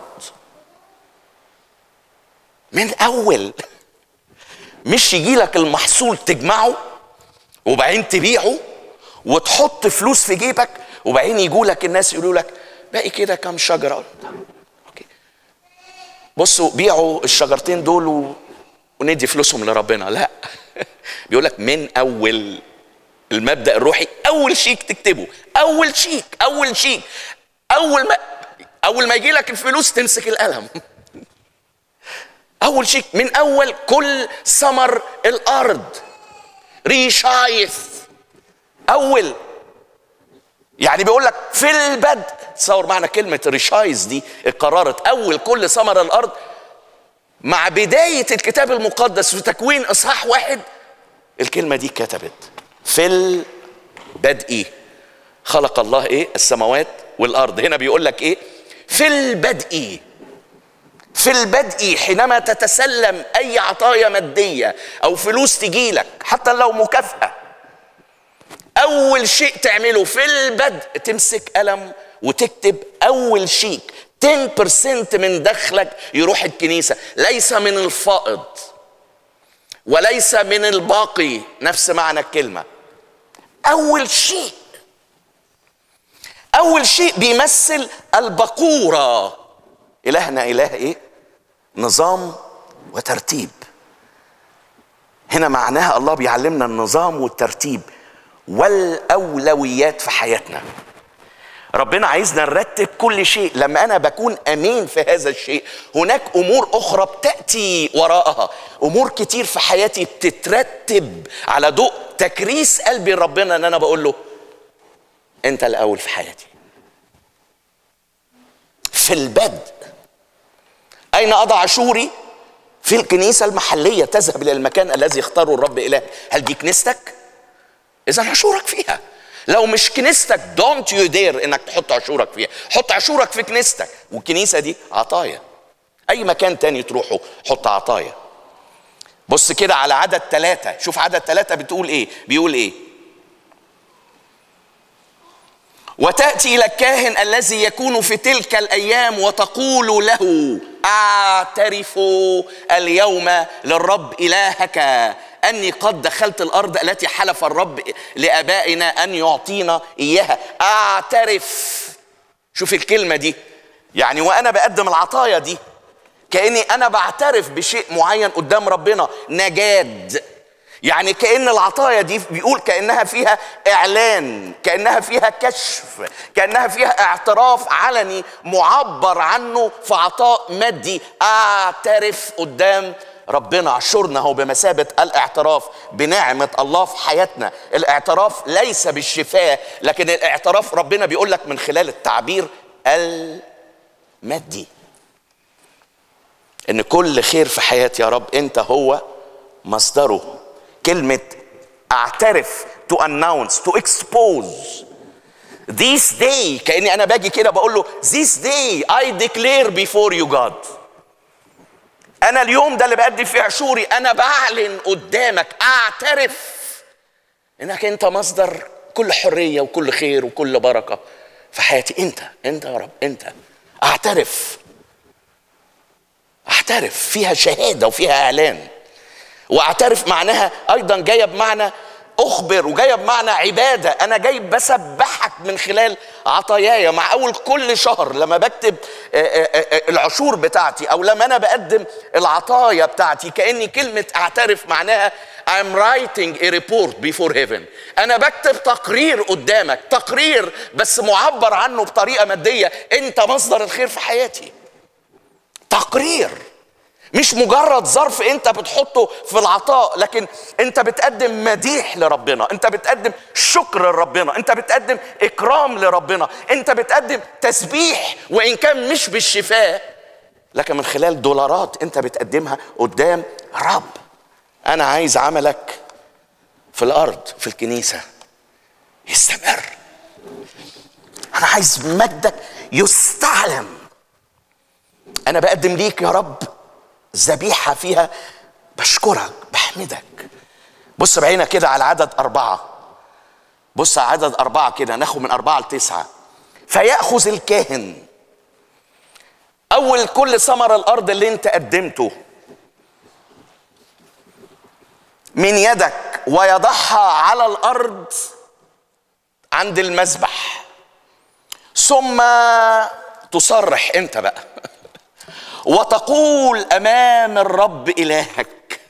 Speaker 1: من اول مش يجي لك المحصول تجمعه وبعدين تبيعه وتحط فلوس في جيبك وبعدين يجوا لك الناس يقولوا لك باقي كده كام شجره اوكي بصوا بيعوا الشجرتين دول و... وندي فلوسهم لربنا لا بيقول لك من اول المبدا الروحي اول شيك تكتبه اول شيك اول شيك اول ما اول ما يجي لك الفلوس تمسك القلم اول شيء من اول كل ثمر الارض ريشايث اول يعني بيقول لك في البدء تصور معنى كلمة ريشايز دي قررت أول كل ثمر الأرض مع بداية الكتاب المقدس في تكوين إصحاح واحد الكلمة دي كتبت في البدء خلق الله إيه السماوات والارض هنا بيقول لك ايه في البدء في البدء حينما تتسلم اي عطايا ماديه او فلوس تجيلك حتى لو مكافاه اول شيء تعمله في البدء تمسك قلم وتكتب اول شيء 10% من دخلك يروح الكنيسه ليس من الفائض وليس من الباقي نفس معنى الكلمه اول شيء اول شيء بيمثل البقوره الهنا اله ايه نظام وترتيب هنا معناها الله بيعلمنا النظام والترتيب والاولويات في حياتنا ربنا عايزنا نرتب كل شيء لما انا بكون امين في هذا الشيء هناك امور اخرى بتاتي وراءها امور كتير في حياتي بتترتب على ضوء تكريس قلبي لربنا ان انا بقول له انت الاول في حياتي في البدء اين اضع شوري في الكنيسه المحليه تذهب الى المكان الذي يختاره الرب اله هل دي كنيستك اذا عشورك فيها لو مش كنيستك دونت يو دير انك تحط عشورك فيها حط عشورك في كنيستك والكنيسه دي عطايا اي مكان تاني تروحه حط عطايا بص كده على عدد ثلاثة شوف عدد ثلاثة بتقول ايه بيقول ايه وتأتي إلى الكاهن الذي يكون في تلك الأيام وتقول له أعترف اليوم للرب إلهك أني قد دخلت الأرض التي حلف الرب لآبائنا أن يعطينا إياها أعترف شوف الكلمة دي يعني وأنا بقدم العطايا دي كاني انا بعترف بشيء معين قدام ربنا نجاد يعني كأن العطايا دي بيقول كأنها فيها إعلان كأنها فيها كشف كأنها فيها اعتراف علني معبر عنه في عطاء مادي أعترف قدام ربنا عشرنا هو بمثابة الاعتراف بنعمة الله في حياتنا الاعتراف ليس بالشفاء لكن الاعتراف ربنا بيقول لك من خلال التعبير المادي ان كل خير في حياتي يا رب انت هو مصدره كلمة اعترف to announce to expose this day كأني أنا باجي كده بقول له this day I declare before you God أنا اليوم ده اللي بأدي فيه عشوري أنا بعلن قدامك أعترف إنك أنت مصدر كل حرية وكل خير وكل بركة في حياتي أنت أنت يا رب أنت أعترف أعترف فيها شهادة وفيها إعلان واعترف معناها ايضا جايه بمعنى اخبر وجايه بمعنى عباده انا جاي بسبحك من خلال عطاياي مع اول كل شهر لما بكتب العشور بتاعتي او لما انا بقدم العطايا بتاعتي كاني كلمه اعترف معناها I'm writing a report before heaven انا بكتب تقرير قدامك تقرير بس معبر عنه بطريقه ماديه انت مصدر الخير في حياتي تقرير مش مجرد ظرف انت بتحطه في العطاء لكن انت بتقدم مديح لربنا انت بتقدم شكر لربنا انت بتقدم اكرام لربنا انت بتقدم تسبيح وان كان مش بالشفاء لكن من خلال دولارات انت بتقدمها قدام رب انا عايز عملك في الارض في الكنيسه يستمر انا عايز مجدك يستعلم انا بقدم ليك يا رب ذبيحة فيها بشكرك بحمدك بص بعينك كده على عدد أربعة بص على عدد أربعة كده ناخد من أربعة لتسعة فيأخذ الكاهن أول كل ثمر الأرض اللي أنت قدمته من يدك ويضعها على الأرض عند المذبح ثم تصرح أنت بقى وتقول امام الرب الهك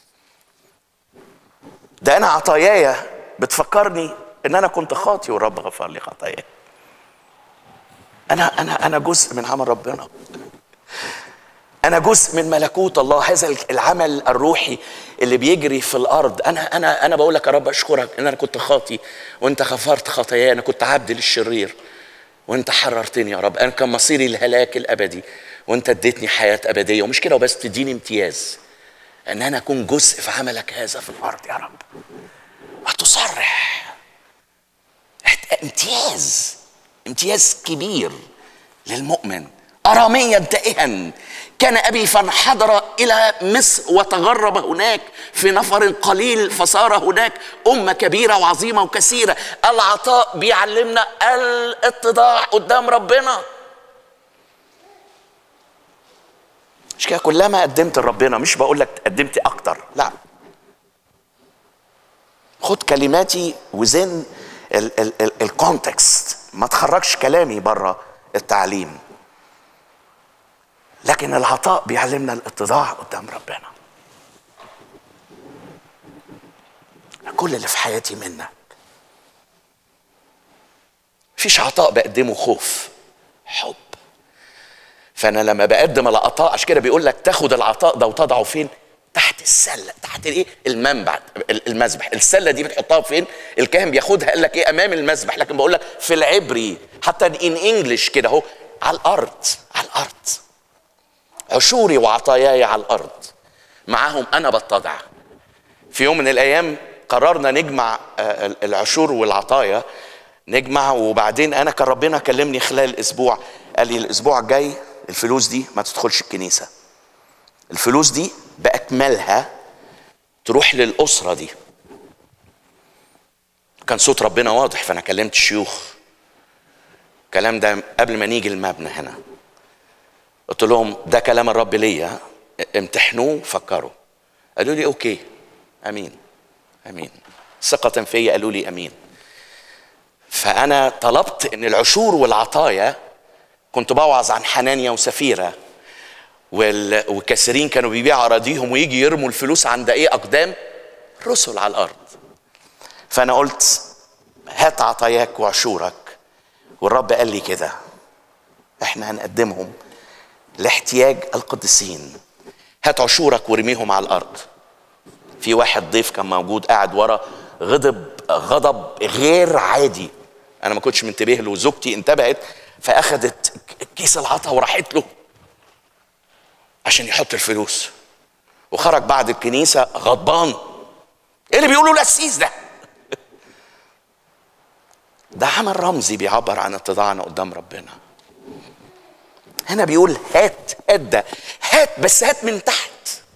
Speaker 1: ده انا عطاياي بتفكرني ان انا كنت خاطي والرب غفر لي خطاياي انا انا انا جزء من عمل ربنا انا جزء من ملكوت الله هذا العمل الروحي اللي بيجري في الارض انا انا انا بقول لك يا رب اشكرك ان انا كنت خاطي وانت غفرت خطاياي انا كنت عبد للشرير وانت حررتني يا رب انا كان مصيري الهلاك الابدي وانت اديتني حياه ابديه ومش كده وبس تديني امتياز ان انا اكون جزء في عملك هذا في الارض يا رب وتصرح امتياز امتياز كبير للمؤمن أراميا تائها كان أبي فانحدر إلى مصر وتغرب هناك في نفر قليل فصار هناك أمة كبيرة وعظيمة وكثيرة العطاء بيعلمنا الاتضاع قدام ربنا مش كده كلما قدمت لربنا مش بقول لك قدمت اكتر لا خد كلماتي وزن الكونتكست ما تخرجش كلامي بره التعليم لكن العطاء بيعلمنا الاتضاع قدام ربنا كل اللي في حياتي منك مفيش عطاء بقدمه خوف حب فانا لما بقدم العطاء عشان كده بيقول لك تاخد العطاء ده وتضعه فين تحت السله تحت الايه المنبع المذبح السله دي بتحطها فين الكاهن بياخدها قال لك ايه امام المذبح لكن بقول لك في العبري حتى ان انجلش كده اهو على الارض على الارض عشوري وعطاياي على الارض معاهم انا بتضع في يوم من الايام قررنا نجمع العشور والعطايا نجمع وبعدين انا كان ربنا كلمني خلال الاسبوع قال لي الاسبوع الجاي الفلوس دي ما تدخلش الكنيسه الفلوس دي باكملها تروح للاسره دي كان صوت ربنا واضح فانا كلمت الشيوخ الكلام ده قبل ما نيجي المبنى هنا قلت لهم ده كلام الرب ليا امتحنوه فكروا قالوا لي اوكي امين امين ثقة فيا قالوا لي امين فانا طلبت ان العشور والعطايا كنت بوعظ عن حنانيا وسفيرة والكثيرين كانوا بيبيعوا اراضيهم ويجي يرموا الفلوس عند ايه اقدام رسل على الارض فانا قلت هات عطاياك وعشورك والرب قال لي كده احنا هنقدمهم لاحتياج القديسين هات عشورك وارميهم على الارض في واحد ضيف كان موجود قاعد ورا غضب غضب غير عادي انا ما كنتش منتبه له وزوجتي انتبهت فاخذت كيس العطا وراحت له عشان يحط الفلوس وخرج بعد الكنيسه غضبان ايه اللي بيقولوا القسيس ده ده عمل رمزي بيعبر عن اتضاعنا قدام ربنا هنا بيقول هات هات ده هات بس هات من تحت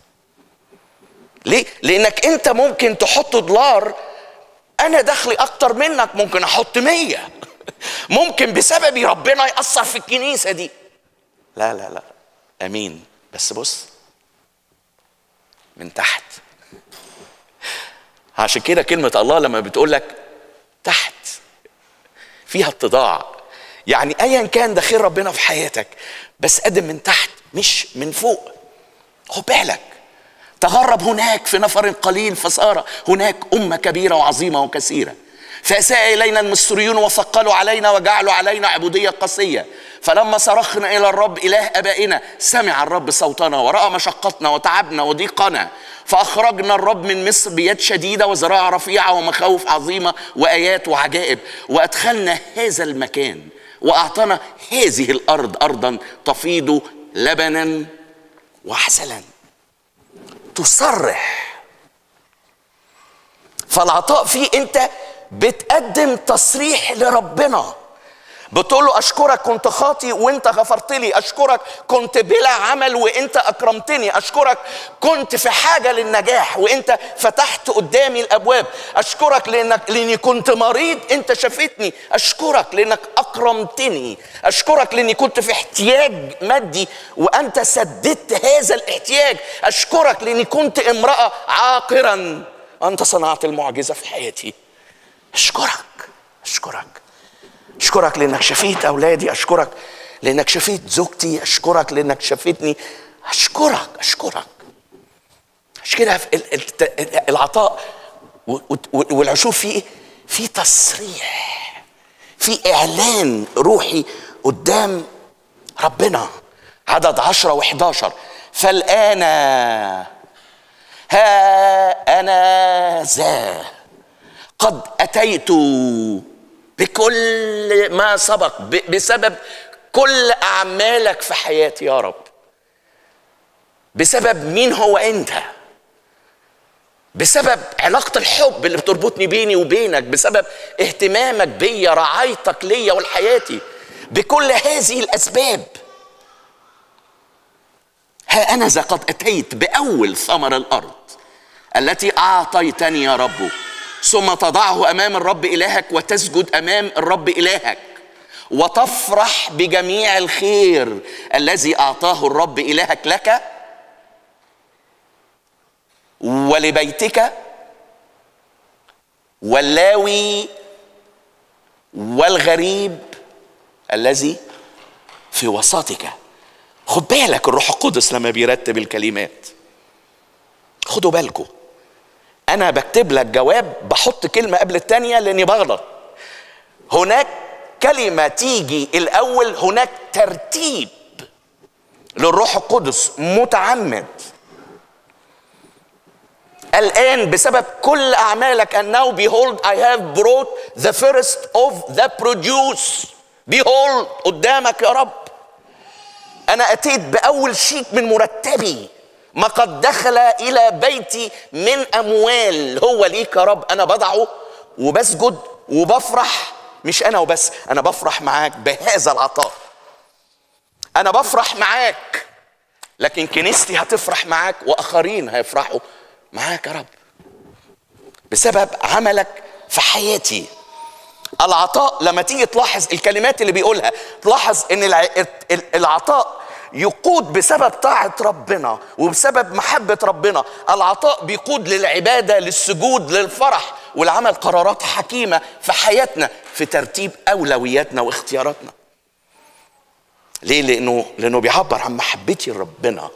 Speaker 1: ليه لانك انت ممكن تحط دولار انا دخلي اكتر منك ممكن احط مية ممكن بسببي ربنا يأثر في الكنيسة دي لا لا لا امين بس بص من تحت عشان كده كلمة الله لما بتقول لك تحت فيها اتضاع يعني ايا كان ده خير ربنا في حياتك بس قدم من تحت مش من فوق خد بالك تغرب هناك في نفر قليل فصار هناك أمة كبيرة وعظيمة وكثيرة فأساء إلينا المصريون وثقلوا علينا وجعلوا علينا عبودية قاسية فلما صرخنا إلى الرب إله أبائنا سمع الرب صوتنا ورأى مشقتنا وتعبنا وضيقنا فأخرجنا الرب من مصر بيد شديدة وزراعة رفيعة ومخاوف عظيمة وآيات وعجائب وأدخلنا هذا المكان وأعطانا هذه الأرض أرضا تفيض لبنا وعسلا تصرح فالعطاء فيه انت بتقدم تصريح لربنا بتقول له اشكرك كنت خاطي وانت غفرت لي اشكرك كنت بلا عمل وانت اكرمتني اشكرك كنت في حاجه للنجاح وانت فتحت قدامي الابواب اشكرك لانك لاني كنت مريض انت شفتني اشكرك لانك اكرمتني اشكرك لاني كنت في احتياج مادي وانت سددت هذا الاحتياج اشكرك لاني كنت امراه عاقرا انت صنعت المعجزه في حياتي اشكرك اشكرك اشكرك لانك شفيت اولادي اشكرك لانك شفيت زوجتي اشكرك لانك شفيتني اشكرك اشكرك مش كده العطاء والعشور فيه في تصريح في اعلان روحي قدام ربنا عدد عشرة وحداشر فالآن ها أنا ذا قد أتيت بكل ما سبق بسبب كل اعمالك في حياتي يا رب بسبب مين هو انت بسبب علاقة الحب اللي بتربطني بيني وبينك بسبب اهتمامك بيا رعايتك ليا ولحياتي بكل هذه الأسباب ها أنا ذا قد أتيت بأول ثمر الأرض التي أعطيتني يا رب ثم تضعه امام الرب الهك وتسجد امام الرب الهك وتفرح بجميع الخير الذي اعطاه الرب الهك لك ولبيتك واللاوي والغريب الذي في وسطك خد بالك الروح القدس لما بيرتب الكلمات خدوا بالكم انا بكتب لك جواب بحط كلمه قبل الثانيه لاني بغلط هناك كلمه تيجي الاول هناك ترتيب للروح القدس متعمد الآن بسبب كل أعمالك and now behold I have brought the first of the produce behold قدامك يا رب أنا أتيت بأول شيء من مرتبي ما قد دخل الى بيتي من اموال هو ليك يا رب انا بضعه وبسجد وبفرح مش انا وبس انا بفرح معاك بهذا العطاء انا بفرح معاك لكن كنيستي هتفرح معاك واخرين هيفرحوا معاك يا رب بسبب عملك في حياتي العطاء لما تيجي تلاحظ الكلمات اللي بيقولها تلاحظ ان العطاء يقود بسبب طاعة ربنا وبسبب محبة ربنا العطاء بيقود للعبادة للسجود للفرح والعمل قرارات حكيمة في حياتنا في ترتيب أولوياتنا واختياراتنا ليه لانه لانه بيعبر عن محبتي لربنا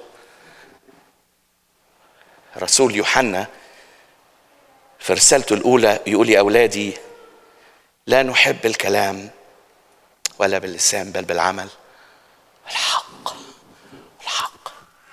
Speaker 1: رسول يوحنا في رسالته الاولى يقول يا اولادي لا نحب الكلام ولا باللسان بل بالعمل الحق الحق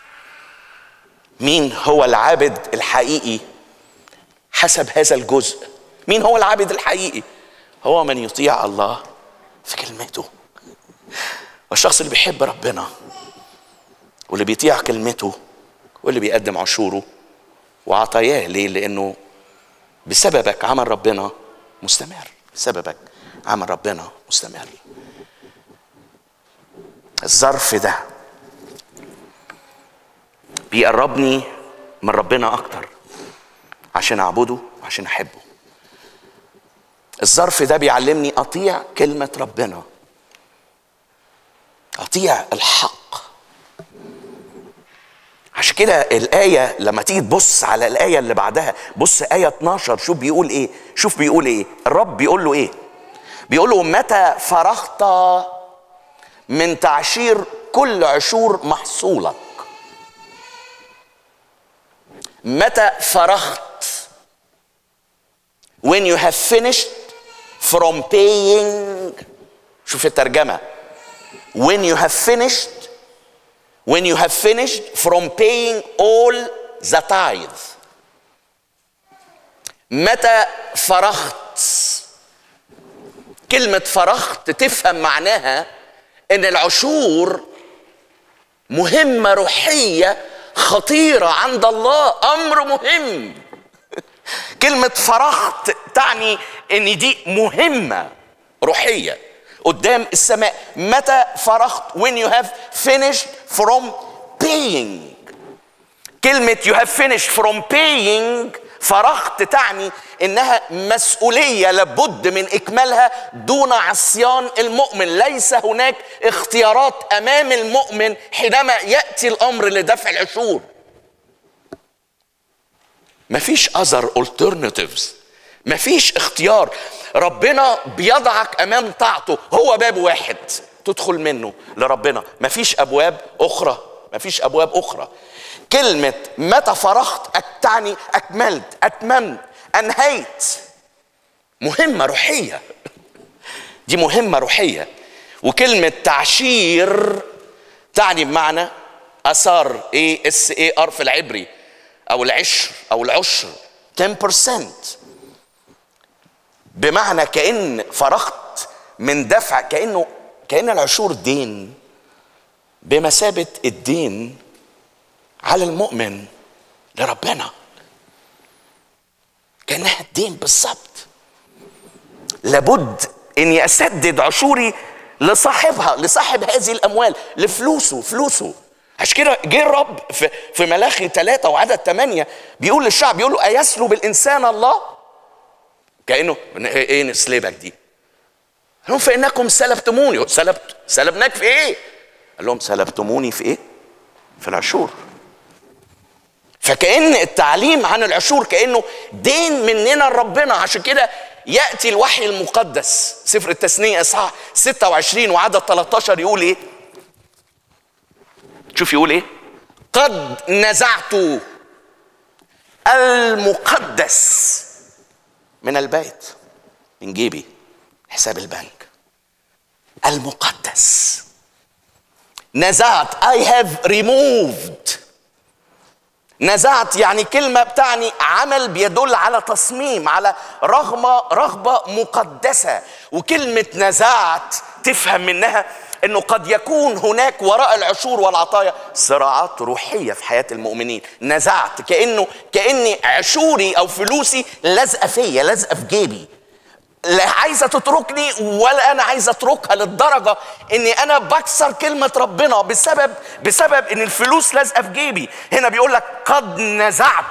Speaker 1: مين هو العابد الحقيقي حسب هذا الجزء مين هو العابد الحقيقي هو من يطيع الله في كلمته والشخص اللي بيحب ربنا واللي بيطيع كلمته واللي بيقدم عشوره وعطاياه ليه لانه بسببك عمل ربنا مستمر بسببك عمل ربنا مستمر الظرف ده بيقربني من ربنا اكتر عشان اعبده وعشان احبه الظرف ده بيعلمني اطيع كلمه ربنا اطيع الحق عشان كده الآية لما تيجي تبص على الآية اللي بعدها بص آية 12 شوف بيقول إيه شوف بيقول إيه الرب بيقول له إيه بيقول له متى فرغت من تعشير كل عشور محصولك متى فرغت when you have finished from paying شوف الترجمة when you have finished when you have finished from paying all the tithe متى فرغت كلمة فرغت تفهم معناها ان العشور مهمة روحية خطيرة عند الله امر مهم كلمة فرغت تعني ان دي مهمة روحية قدام السماء متى فرغت when you have finished from paying كلمة you have finished from paying فرغت تعني انها مسؤولية لابد من اكمالها دون عصيان المؤمن ليس هناك اختيارات امام المؤمن حينما يأتي الامر لدفع العشور مفيش other alternatives مفيش اختيار ربنا بيضعك امام طاعته هو باب واحد تدخل منه لربنا مفيش ابواب اخرى مفيش ابواب اخرى كلمه متى فرغت تعني اكملت اتممت انهيت مهمه روحيه دي مهمه روحيه وكلمه تعشير تعني بمعنى اثار اي اس اي ار في العبري او العشر او العشر 10% بمعنى كأن فرغت من دفع كأنه كأن العشور دين بمثابة الدين على المؤمن لربنا كأنها الدين بالظبط لابد اني اسدد عشوري لصاحبها لصاحب هذه الاموال لفلوسه فلوسه عشان كده جه الرب في في ملاخي ثلاثة وعدد ثمانية بيقول للشعب بيقول له أيسلب الإنسان الله؟ كأنه إيه نسلبك دي؟ قال لهم فإنكم سلبتموني سلبت سلبناك في إيه؟ قال لهم سلبتموني في إيه؟ في العشور فكأن التعليم عن العشور كأنه دين مننا لربنا عشان كده يأتي الوحي المقدس سفر التثنية إصحاح 26 وعدد 13 يقول إيه؟ شوف يقول إيه؟ قد نزعت المقدس من البيت من جيبي حساب البنك المقدس نزعت I have removed نزعت يعني كلمة بتعني عمل بيدل على تصميم على رغبة رغبة مقدسة وكلمة نزعت تفهم منها انه قد يكون هناك وراء العشور والعطايا صراعات روحيه في حياه المؤمنين نزعت كانه كاني عشوري او فلوسي لازقه فيا لازقه في جيبي لا عايزه تتركني ولا انا عايز اتركها للدرجه اني انا بكسر كلمه ربنا بسبب بسبب ان الفلوس لازقه في جيبي هنا بيقول لك قد نزعت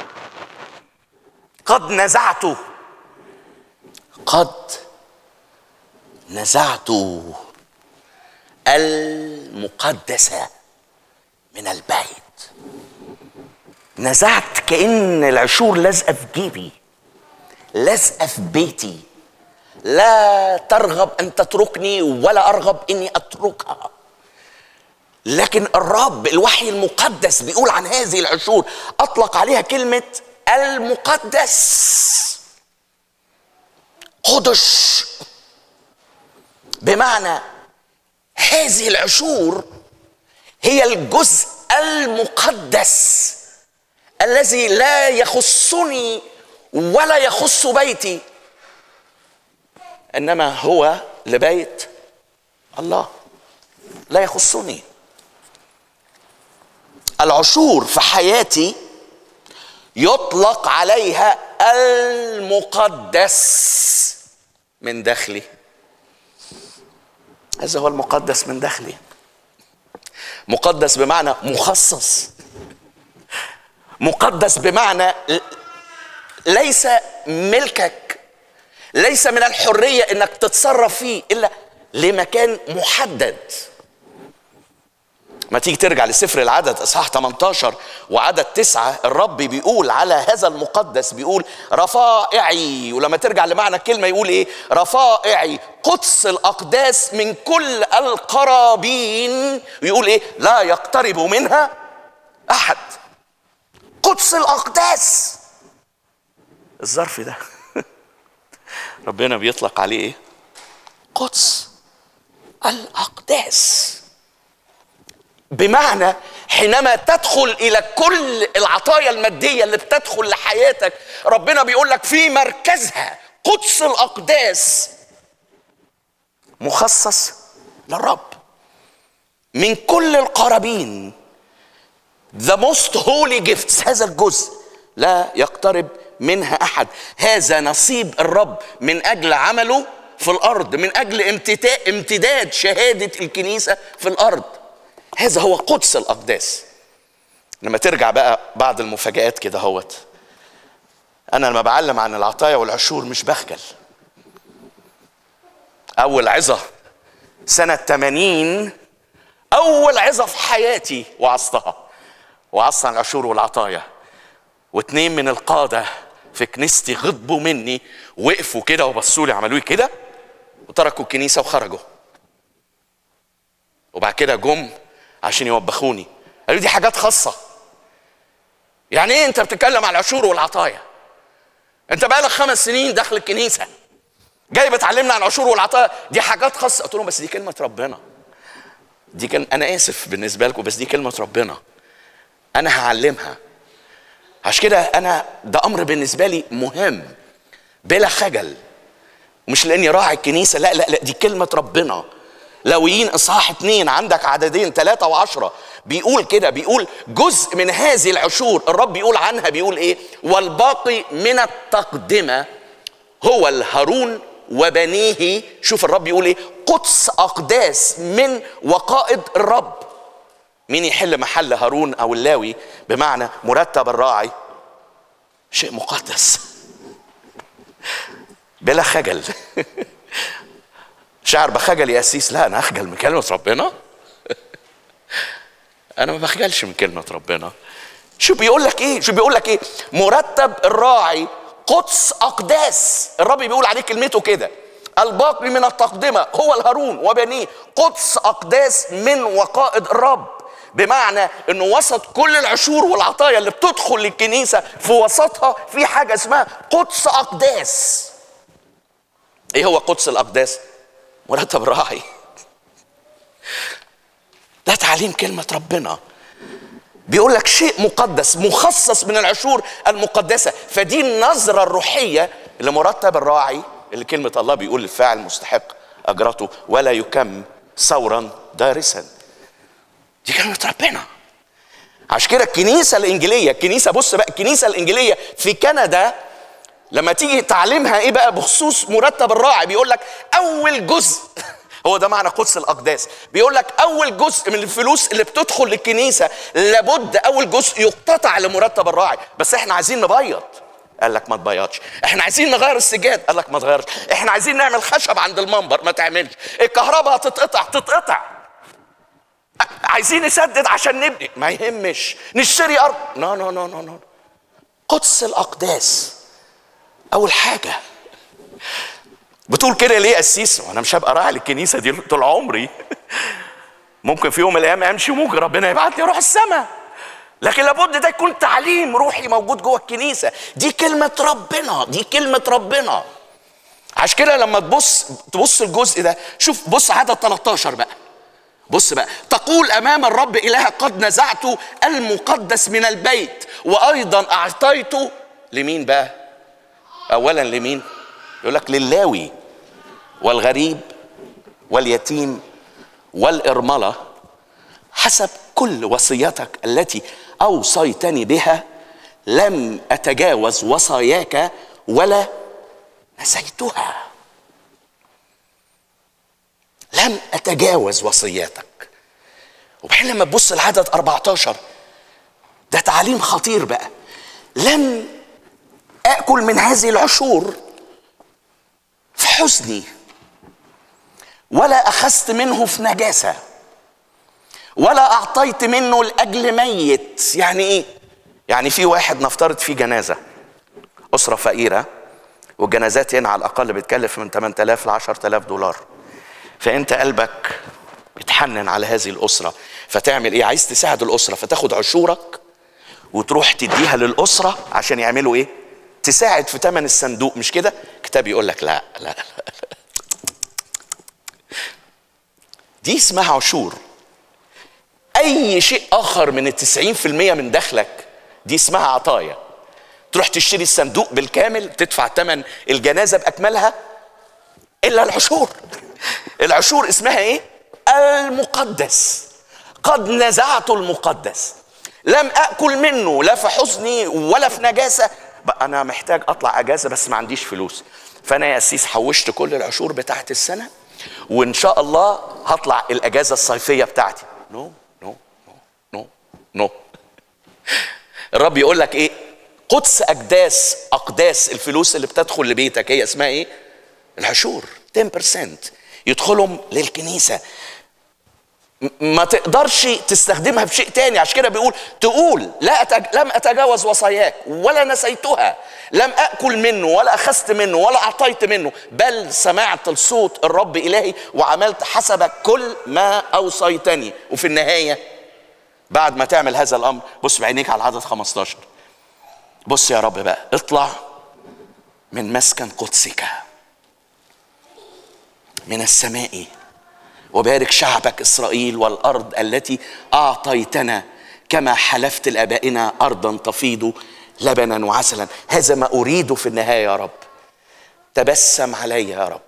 Speaker 1: قد نزعت قد نزعت المقدسه من البيت نزعت كان العشور لازقه في جيبي لازقه في بيتي لا ترغب ان تتركني ولا ارغب اني اتركها لكن الرب الوحي المقدس بيقول عن هذه العشور اطلق عليها كلمه المقدس قدش بمعنى هذه العشور هي الجزء المقدس الذي لا يخصني ولا يخص بيتي انما هو لبيت الله لا يخصني العشور في حياتي يطلق عليها المقدس من داخلي هذا هو المقدس من داخلي مقدس بمعنى مخصص مقدس بمعنى ليس ملكك ليس من الحرية انك تتصرف فيه الا لمكان محدد ما تيجي ترجع لسفر العدد اصحاح 18 وعدد تسعة الرب بيقول على هذا المقدس بيقول رفائعي ولما ترجع لمعنى الكلمة يقول ايه رفائعي قدس الاقداس من كل القرابين يقول ايه لا يقترب منها احد قدس الاقداس الظرف ده ربنا بيطلق عليه ايه قدس الاقداس بمعنى حينما تدخل الى كل العطايا الماديه اللي بتدخل لحياتك ربنا بيقول لك في مركزها قدس الاقداس مخصص للرب من كل القرابين the most holy gifts هذا الجزء لا يقترب منها احد هذا نصيب الرب من اجل عمله في الارض من اجل امتداد شهاده الكنيسه في الارض هذا هو قدس الاقداس لما ترجع بقى بعض المفاجآت كده هوت انا لما بعلم عن العطايا والعشور مش بخجل اول عظه سنه 80 اول عظه في حياتي وعظتها وعظت عن العشور والعطايا واتنين من القاده في كنيستي غضبوا مني وقفوا كده وبصوا لي عملوا لي كده وتركوا الكنيسه وخرجوا وبعد كده جم عشان يوبخوني قالوا دي حاجات خاصه يعني ايه انت بتتكلم على العشور والعطايا انت بقالك خمس سنين داخل الكنيسه جاي بتعلمنا عن العشور والعطايا دي حاجات خاصه قلت لهم بس دي كلمه ربنا دي كان انا اسف بالنسبه لكم بس دي كلمه ربنا انا هعلمها عشان كده انا ده امر بالنسبه لي مهم بلا خجل مش لاني راعي الكنيسه لا لا لا دي كلمه ربنا لويين اصحاح اتنين عندك عددين ثلاثة وعشرة بيقول كده بيقول جزء من هذه العشور الرب بيقول عنها بيقول ايه والباقي من التقدمة هو الهارون وبنيه شوف الرب يقول ايه قدس اقداس من وقائد الرب مين يحل محل هارون او اللاوي بمعنى مرتب الراعي شيء مقدس بلا خجل شعر بخجل يا أسيس لا أنا أخجل من كلمة ربنا أنا ما بخجلش من كلمة ربنا شو بيقول لك إيه شو بيقول لك إيه مرتب الراعي قدس أقداس الرب بيقول عليه كلمته كده الباقي من التقدمة هو الهارون وبنيه قدس أقداس من وقائد الرب بمعنى انه وسط كل العشور والعطايا اللي بتدخل للكنيسه في وسطها في حاجه اسمها قدس اقداس ايه هو قدس الاقداس مرتب راعي ده تعليم كلمة ربنا بيقول لك شيء مقدس مخصص من العشور المقدسة فدي النظرة الروحية لمرتب الراعي اللي كلمة الله بيقول الفاعل مستحق أجرته ولا يكم ثورا دارسا دي كلمة ربنا عشان كده الكنيسة الإنجيلية الكنيسة بص بقى الكنيسة الإنجيلية في كندا لما تيجي تعلمها ايه بقى بخصوص مرتب الراعي بيقول لك اول جزء هو ده معنى قدس الاقداس بيقول لك اول جزء من الفلوس اللي بتدخل للكنيسه لابد اول جزء يقتطع لمرتب الراعي بس احنا عايزين نبيض قال لك ما تبيضش احنا عايزين نغير السجاد قال لك ما تغيرش احنا عايزين نعمل خشب عند المنبر ما تعملش الكهرباء هتتقطع تتقطع عايزين نسدد عشان نبني ما يهمش نشتري ارض نو نو نو نو نو قدس الاقداس اول حاجه بتقول كده ليه قسيس وانا مش هبقى راعي للكنيسه دي طول عمري ممكن في يوم من الايام امشي وممكن ربنا يبعت لي اروح السماء لكن لابد ده يكون تعليم روحي موجود جوه الكنيسه دي كلمه ربنا دي كلمه ربنا عشان كده لما تبص تبص الجزء ده شوف بص عدد 13 بقى بص بقى تقول امام الرب الهك قد نزعت المقدس من البيت وايضا اعطيته لمين بقى اولا لمين يقول لك للاوي والغريب واليتيم والارمله حسب كل وصيتك التي اوصيتني بها لم اتجاوز وصاياك ولا نسيتها لم اتجاوز وصياتك وبعدين لما تبص العدد 14 ده تعليم خطير بقى لم اكل من هذه العشور في حزني ولا اخذت منه في نجاسه ولا اعطيت منه لاجل ميت يعني ايه يعني في واحد نفترض في جنازه اسره فقيره والجنازات هنا على الاقل بتكلف من 8000 ل 10000 دولار فانت قلبك بتحنن على هذه الاسره فتعمل ايه عايز تساعد الاسره فتاخد عشورك وتروح تديها للاسره عشان يعملوا ايه تساعد في ثمن الصندوق مش كده كتاب يقول لك لا لا, لا. دي اسمها عشور اي شيء اخر من التسعين في المية من دخلك دي اسمها عطايا تروح تشتري الصندوق بالكامل تدفع ثمن الجنازة بأكملها إلا العشور العشور اسمها إيه؟ المقدس قد نزعت المقدس لم أكل منه لا في حزني ولا في نجاسة بقى أنا محتاج أطلع أجازة بس ما عنديش فلوس فأنا يا أسيس حوشت كل العشور بتاعت السنة وإن شاء الله هطلع الأجازة الصيفية بتاعتي نو نو نو نو الرب يقول لك إيه قدس أقداس أقداس الفلوس اللي بتدخل لبيتك هي اسمها إيه العشور 10% يدخلهم للكنيسة ما تقدرش تستخدمها في شيء تاني عشان كده بيقول تقول لا أتج... لم اتجاوز وصاياك ولا نسيتها لم اكل منه ولا اخذت منه ولا اعطيت منه بل سمعت الصوت الرب الهي وعملت حسب كل ما اوصيتني وفي النهايه بعد ما تعمل هذا الامر بص بعينيك على العدد 15 بص يا رب بقى اطلع من مسكن قدسك من السماء وبارك شعبك اسرائيل والارض التي اعطيتنا كما حلفت لابائنا ارضا تفيض لبنا وعسلا هذا ما اريد في النهايه يا رب تبسم علي يا رب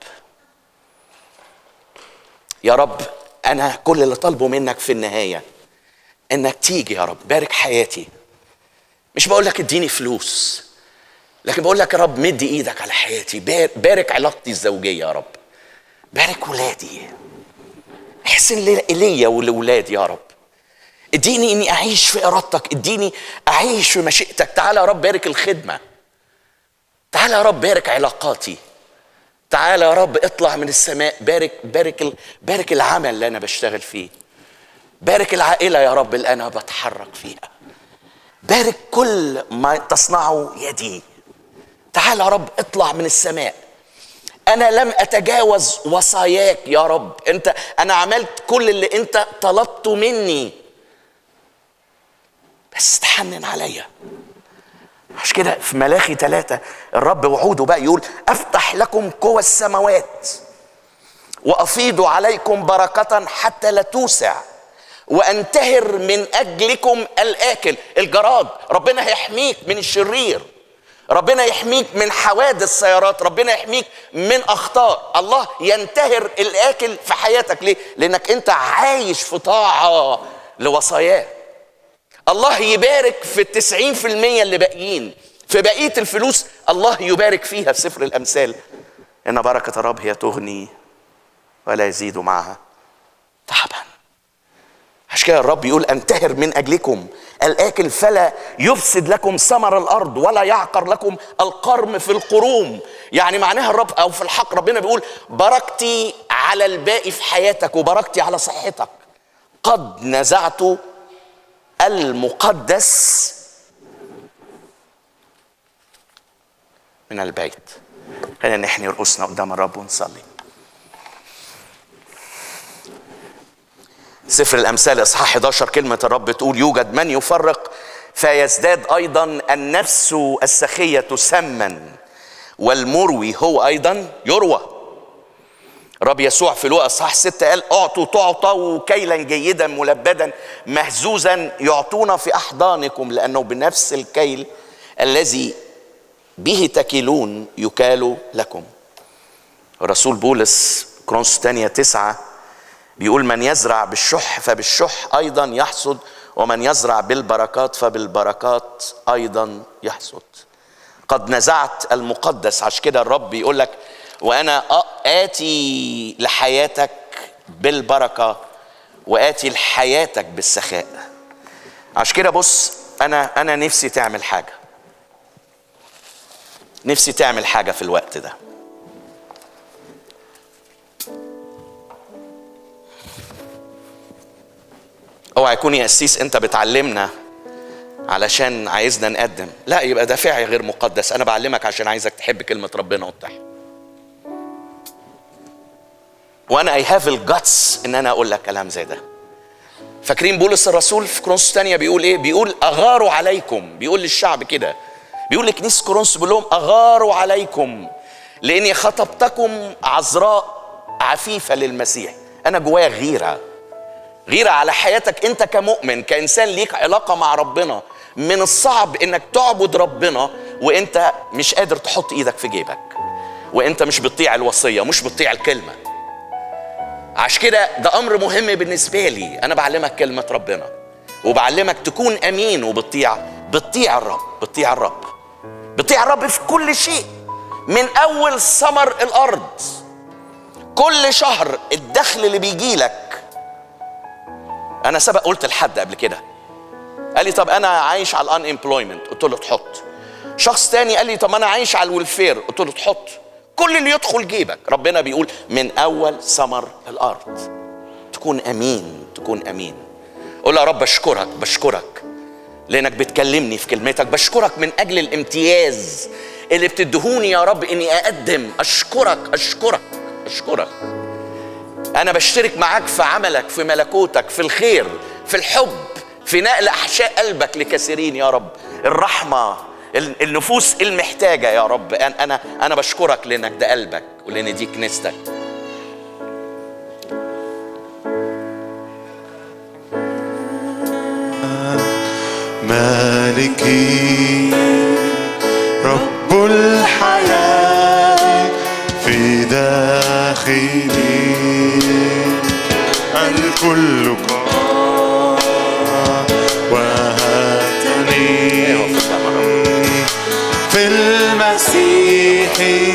Speaker 1: يا رب انا كل اللي طالبه منك في النهايه انك تيجي يا رب بارك حياتي مش بقول لك اديني فلوس لكن بقول لك يا رب مد ايدك على حياتي بارك علاقتي الزوجيه يا رب بارك ولادي احسن ليا ولولادي يا رب اديني اني اعيش في ارادتك اديني اعيش في مشيئتك تعالى يا رب بارك الخدمه تعالى يا رب بارك علاقاتي تعالى يا رب اطلع من السماء بارك بارك ال... بارك العمل اللي انا بشتغل فيه بارك العائله يا رب اللي انا بتحرك فيها بارك كل ما تصنعه يدي تعالى يا رب اطلع من السماء انا لم اتجاوز وصاياك يا رب انت انا عملت كل اللي انت طلبته مني بس تحنن عليا عشان كده في ملاخي ثلاثة الرب وعوده بقى يقول افتح لكم قوى السماوات وافيض عليكم بركة حتى لا توسع وانتهر من اجلكم الاكل الجراد ربنا هيحميك من الشرير ربنا يحميك من حوادث سيارات ربنا يحميك من اخطاء الله ينتهر الاكل في حياتك ليه لانك انت عايش في طاعه لوصاياه الله يبارك في التسعين في المية اللي باقيين في بقية الفلوس الله يبارك فيها في سفر الأمثال إن بركة الرب هي تغني ولا يزيد معها تعبا عشان كده الرب يقول انتهر من اجلكم الاكل فلا يفسد لكم ثمر الارض ولا يعقر لكم القرم في القروم يعني معناها الرب او في الحق ربنا بيقول بركتي على الباقي في حياتك وبركتي على صحتك قد نزعت المقدس من البيت خلينا نحني رؤوسنا قدام الرب ونصلي سفر الامثال اصحاح 11 كلمه الرب تقول يوجد من يفرق فيزداد ايضا النفس السخيه سما والمروي هو ايضا يروى رب يسوع في لوقا اصحاح 6 قال اعطوا تعطوا كيلا جيدا ملبدا مهزوزا يعطون في احضانكم لانه بنفس الكيل الذي به تكلون يكال لكم رسول بولس كرونس تانية تسعة بيقول من يزرع بالشح فبالشح أيضا يحصد ومن يزرع بالبركات فبالبركات أيضا يحصد قد نزعت المقدس عشان كده الرب يقول لك وأنا آتي لحياتك بالبركة وآتي لحياتك بالسخاء عشان كده بص أنا أنا نفسي تعمل حاجة نفسي تعمل حاجة في الوقت ده اوعى يكون يا قسيس انت بتعلمنا علشان عايزنا نقدم لا يبقى دافعي غير مقدس انا بعلمك عشان عايزك تحب كلمه ربنا وتحب وانا اي هاف الجاتس ان انا اقول لك كلام زي ده فاكرين بولس الرسول في كورنثوس الثانيه بيقول ايه بيقول اغاروا عليكم بيقول للشعب كده بيقول لكنيسه كورنثوس بيقول لهم اغاروا عليكم لاني خطبتكم عذراء عفيفه للمسيح انا جوايا غيره غيره على حياتك انت كمؤمن كانسان ليك علاقه مع ربنا من الصعب انك تعبد ربنا وانت مش قادر تحط ايدك في جيبك وانت مش بتطيع الوصيه مش بتطيع الكلمه عشان كده ده امر مهم بالنسبه لي انا بعلمك كلمه ربنا وبعلمك تكون امين وبتطيع بتطيع الرب بتطيع الرب بتطيع الرب في كل شيء من اول ثمر الارض كل شهر الدخل اللي بيجي لك انا سبق قلت لحد قبل كده قال لي طب انا عايش على الان امبلويمنت قلت له تحط شخص تاني قال لي طب انا عايش على الويلفير قلت له تحط كل اللي يدخل جيبك ربنا بيقول من اول ثمر الارض تكون امين تكون امين قول يا رب اشكرك بشكرك لانك بتكلمني في كلمتك بشكرك من اجل الامتياز اللي بتدهوني يا رب اني اقدم اشكرك اشكرك اشكرك انا بشترك معاك في عملك في ملكوتك في الخير في الحب في نقل احشاء قلبك لكثيرين يا رب الرحمه النفوس المحتاجه يا رب انا انا بشكرك لانك ده قلبك ولان دي كنيستك
Speaker 2: مالكي رب الحياة في داخلي الكل قام وهاتني في المسيح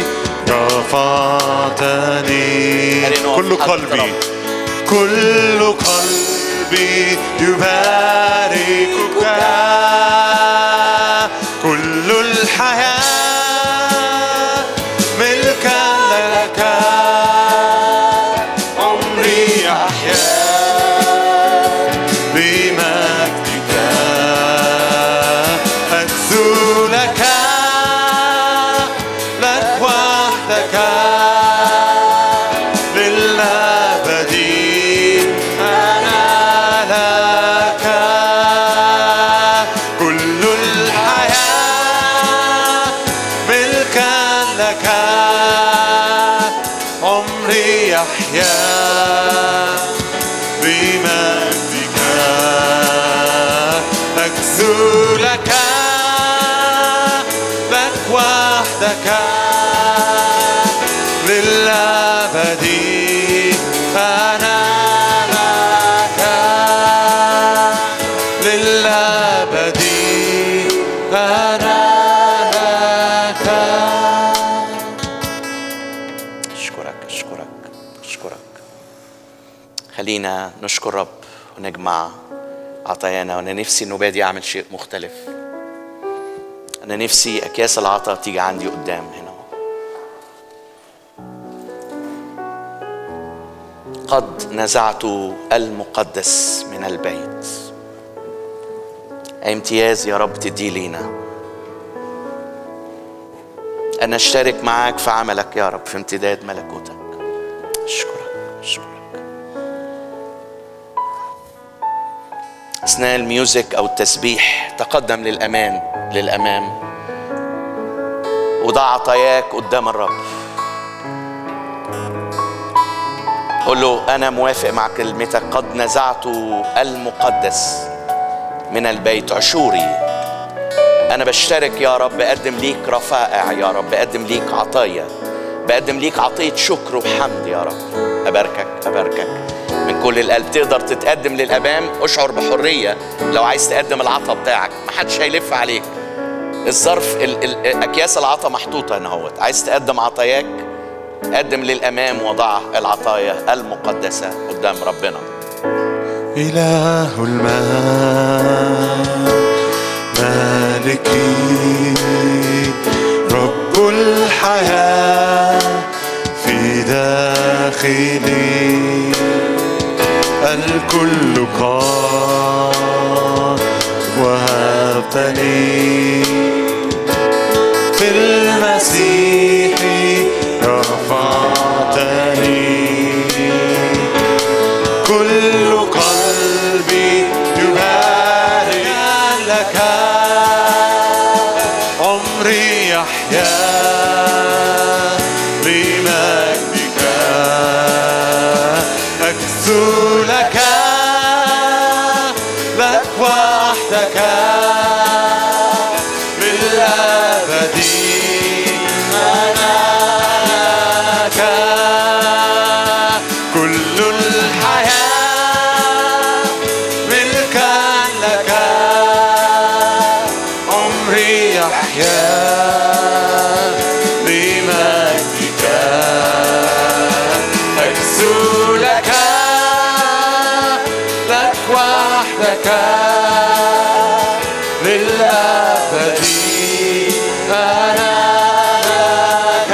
Speaker 2: رفعتني كل قلبي كل قلبي يباركك كل الحياة ملكا لك عمري أحيا بمجدك أكثو لك لك وحدك للأبد أنا لك كل الحياة ملكا لك عمري يحيا بمجدك أكثو لك لك وحدك للأبد أنا لك للأبد أنا لك
Speaker 1: اشكرك اشكرك اشكرك خلينا نشكر رب ونجمع عطايانا وانا نفسي انه بادي اعمل شيء مختلف انا نفسي اكياس العطاء تيجي عندي قدام هنا قد نزعت المقدس من البيت امتياز يا رب تدي لينا أن أشترك معاك في عملك يا رب في امتداد ملكوتك أشكرك أشكرك اثناء الميوزك او التسبيح تقدم للامان للامام وضع عطاياك قدام الرب قل له انا موافق مع كلمتك قد نزعت المقدس من البيت عشوري انا بشترك يا رب بقدم ليك رفائع يا رب بقدم ليك عطايا بقدم ليك عطية شكر وحمد يا رب أباركك أباركك من كل القلب تقدر تتقدم للأمام أشعر بحرية لو عايز تقدم العطا بتاعك محدش هيلف عليك الظرف ال- ال- أكياس العطا محطوطة هنا اهوت عايز تقدم عطاياك قدم للأمام وضع العطايا المقدسة قدام ربنا
Speaker 2: إله الماء مالكي رب الحياة في داخلي الكل قاد وهبتني في المسيح رفعتني كل قلبي يبارك لك عمري يحيا بمجدك أكثو لك لك وحدك بالأبد أنا لك كل الحياة ملكا لك عمري يحيا بمجدك أكسو لك لك وحدك للأبد أنا لك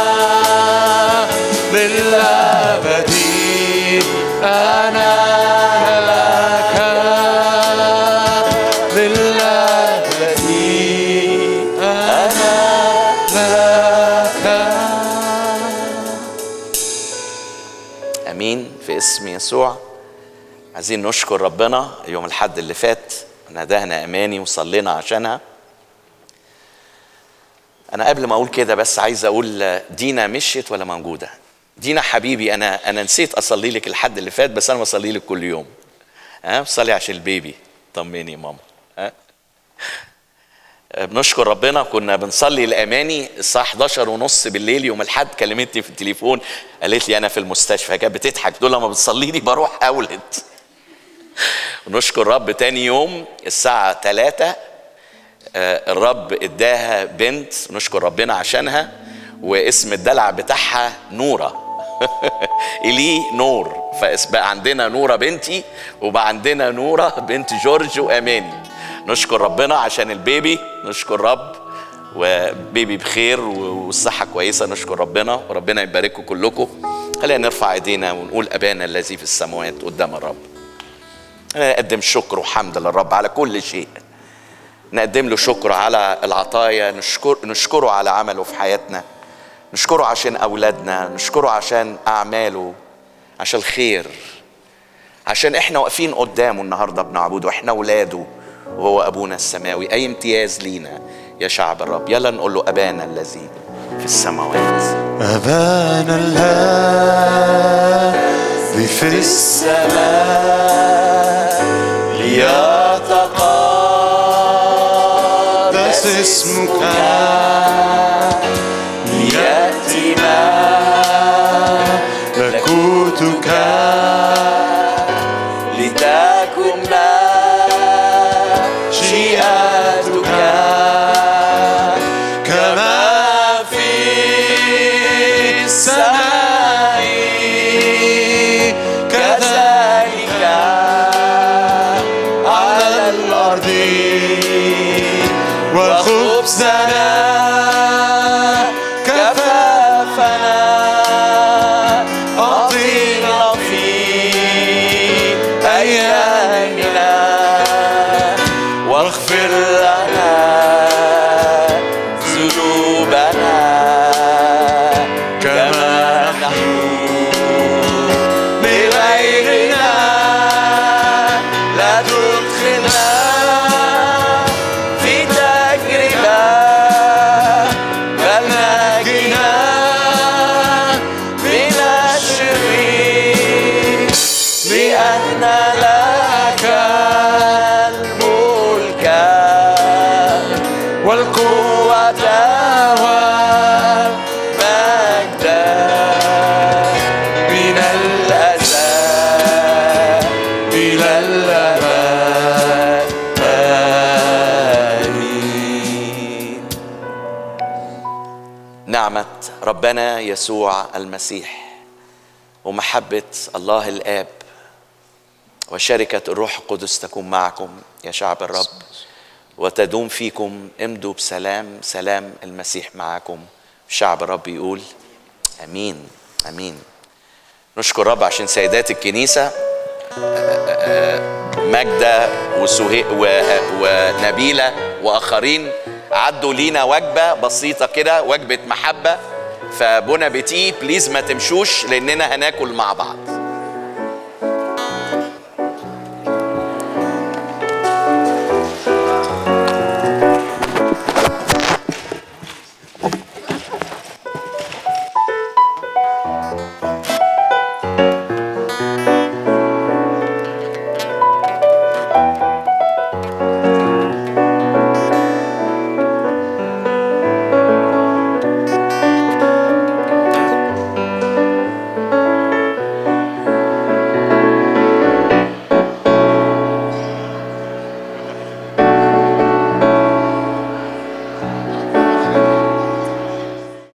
Speaker 2: للأبد أنا لك للأبد أنا لك
Speaker 1: امين في اسم يسوع عايزين نشكر ربنا يوم الحد اللي فات ندهنا اماني وصلينا عشانها انا قبل ما اقول كده بس عايز اقول دينا مشيت ولا موجوده دينا حبيبي انا انا نسيت اصلي لك الحد اللي فات بس انا بصلي لك كل يوم ها بصلي عشان البيبي طمني يا ماما ها بنشكر ربنا كنا بنصلي لاماني الساعه 11 ونص بالليل يوم الاحد كلمتني في التليفون قالت لي انا في المستشفى كانت بتضحك تقول لما بتصلي لي بروح اولد ونشكر رب تاني يوم الساعه 3 آه، الرب اداها بنت نشكر ربنا عشانها واسم الدلع بتاعها نوره إلي نور فبقى عندنا نورة بنتي وبقى عندنا نورة بنت جورج وأماني نشكر ربنا عشان البيبي نشكر رب وبيبي بخير والصحة كويسة نشكر ربنا وربنا يبارككم كلكم خلينا نرفع ايدينا ونقول أبانا الذي في السماوات قدام الرب نقدم شكر وحمد للرب على كل شيء نقدم له شكر على العطايا نشكر نشكره على عمله في حياتنا نشكره عشان اولادنا نشكره عشان اعماله عشان الخير عشان احنا واقفين قدامه النهارده بنعبده احنا اولاده وهو ابونا السماوي اي امتياز لينا يا شعب الرب يلا نقول له ابانا الذي في السماوات
Speaker 2: أبانا الذي في السماء ليتقدس اسمك ليأتي ملكوتك
Speaker 1: لتكن
Speaker 2: مشيئتك كما في السماء كذلك على الأرض وخبزنا
Speaker 1: نعمه ربنا يسوع المسيح ومحبه الله الاب وشركه الروح القدس تكون معكم يا شعب الرب وتدوم فيكم امضوا بسلام سلام المسيح معكم شعب الرب يقول امين امين نشكر رب عشان سيدات الكنيسه ماجدة وسهي و- ونبيلة وآخرين عدوا لينا وجبة بسيطة كده وجبة محبة فبونا بتي بليز ما تمشوش لأننا هناكل مع بعض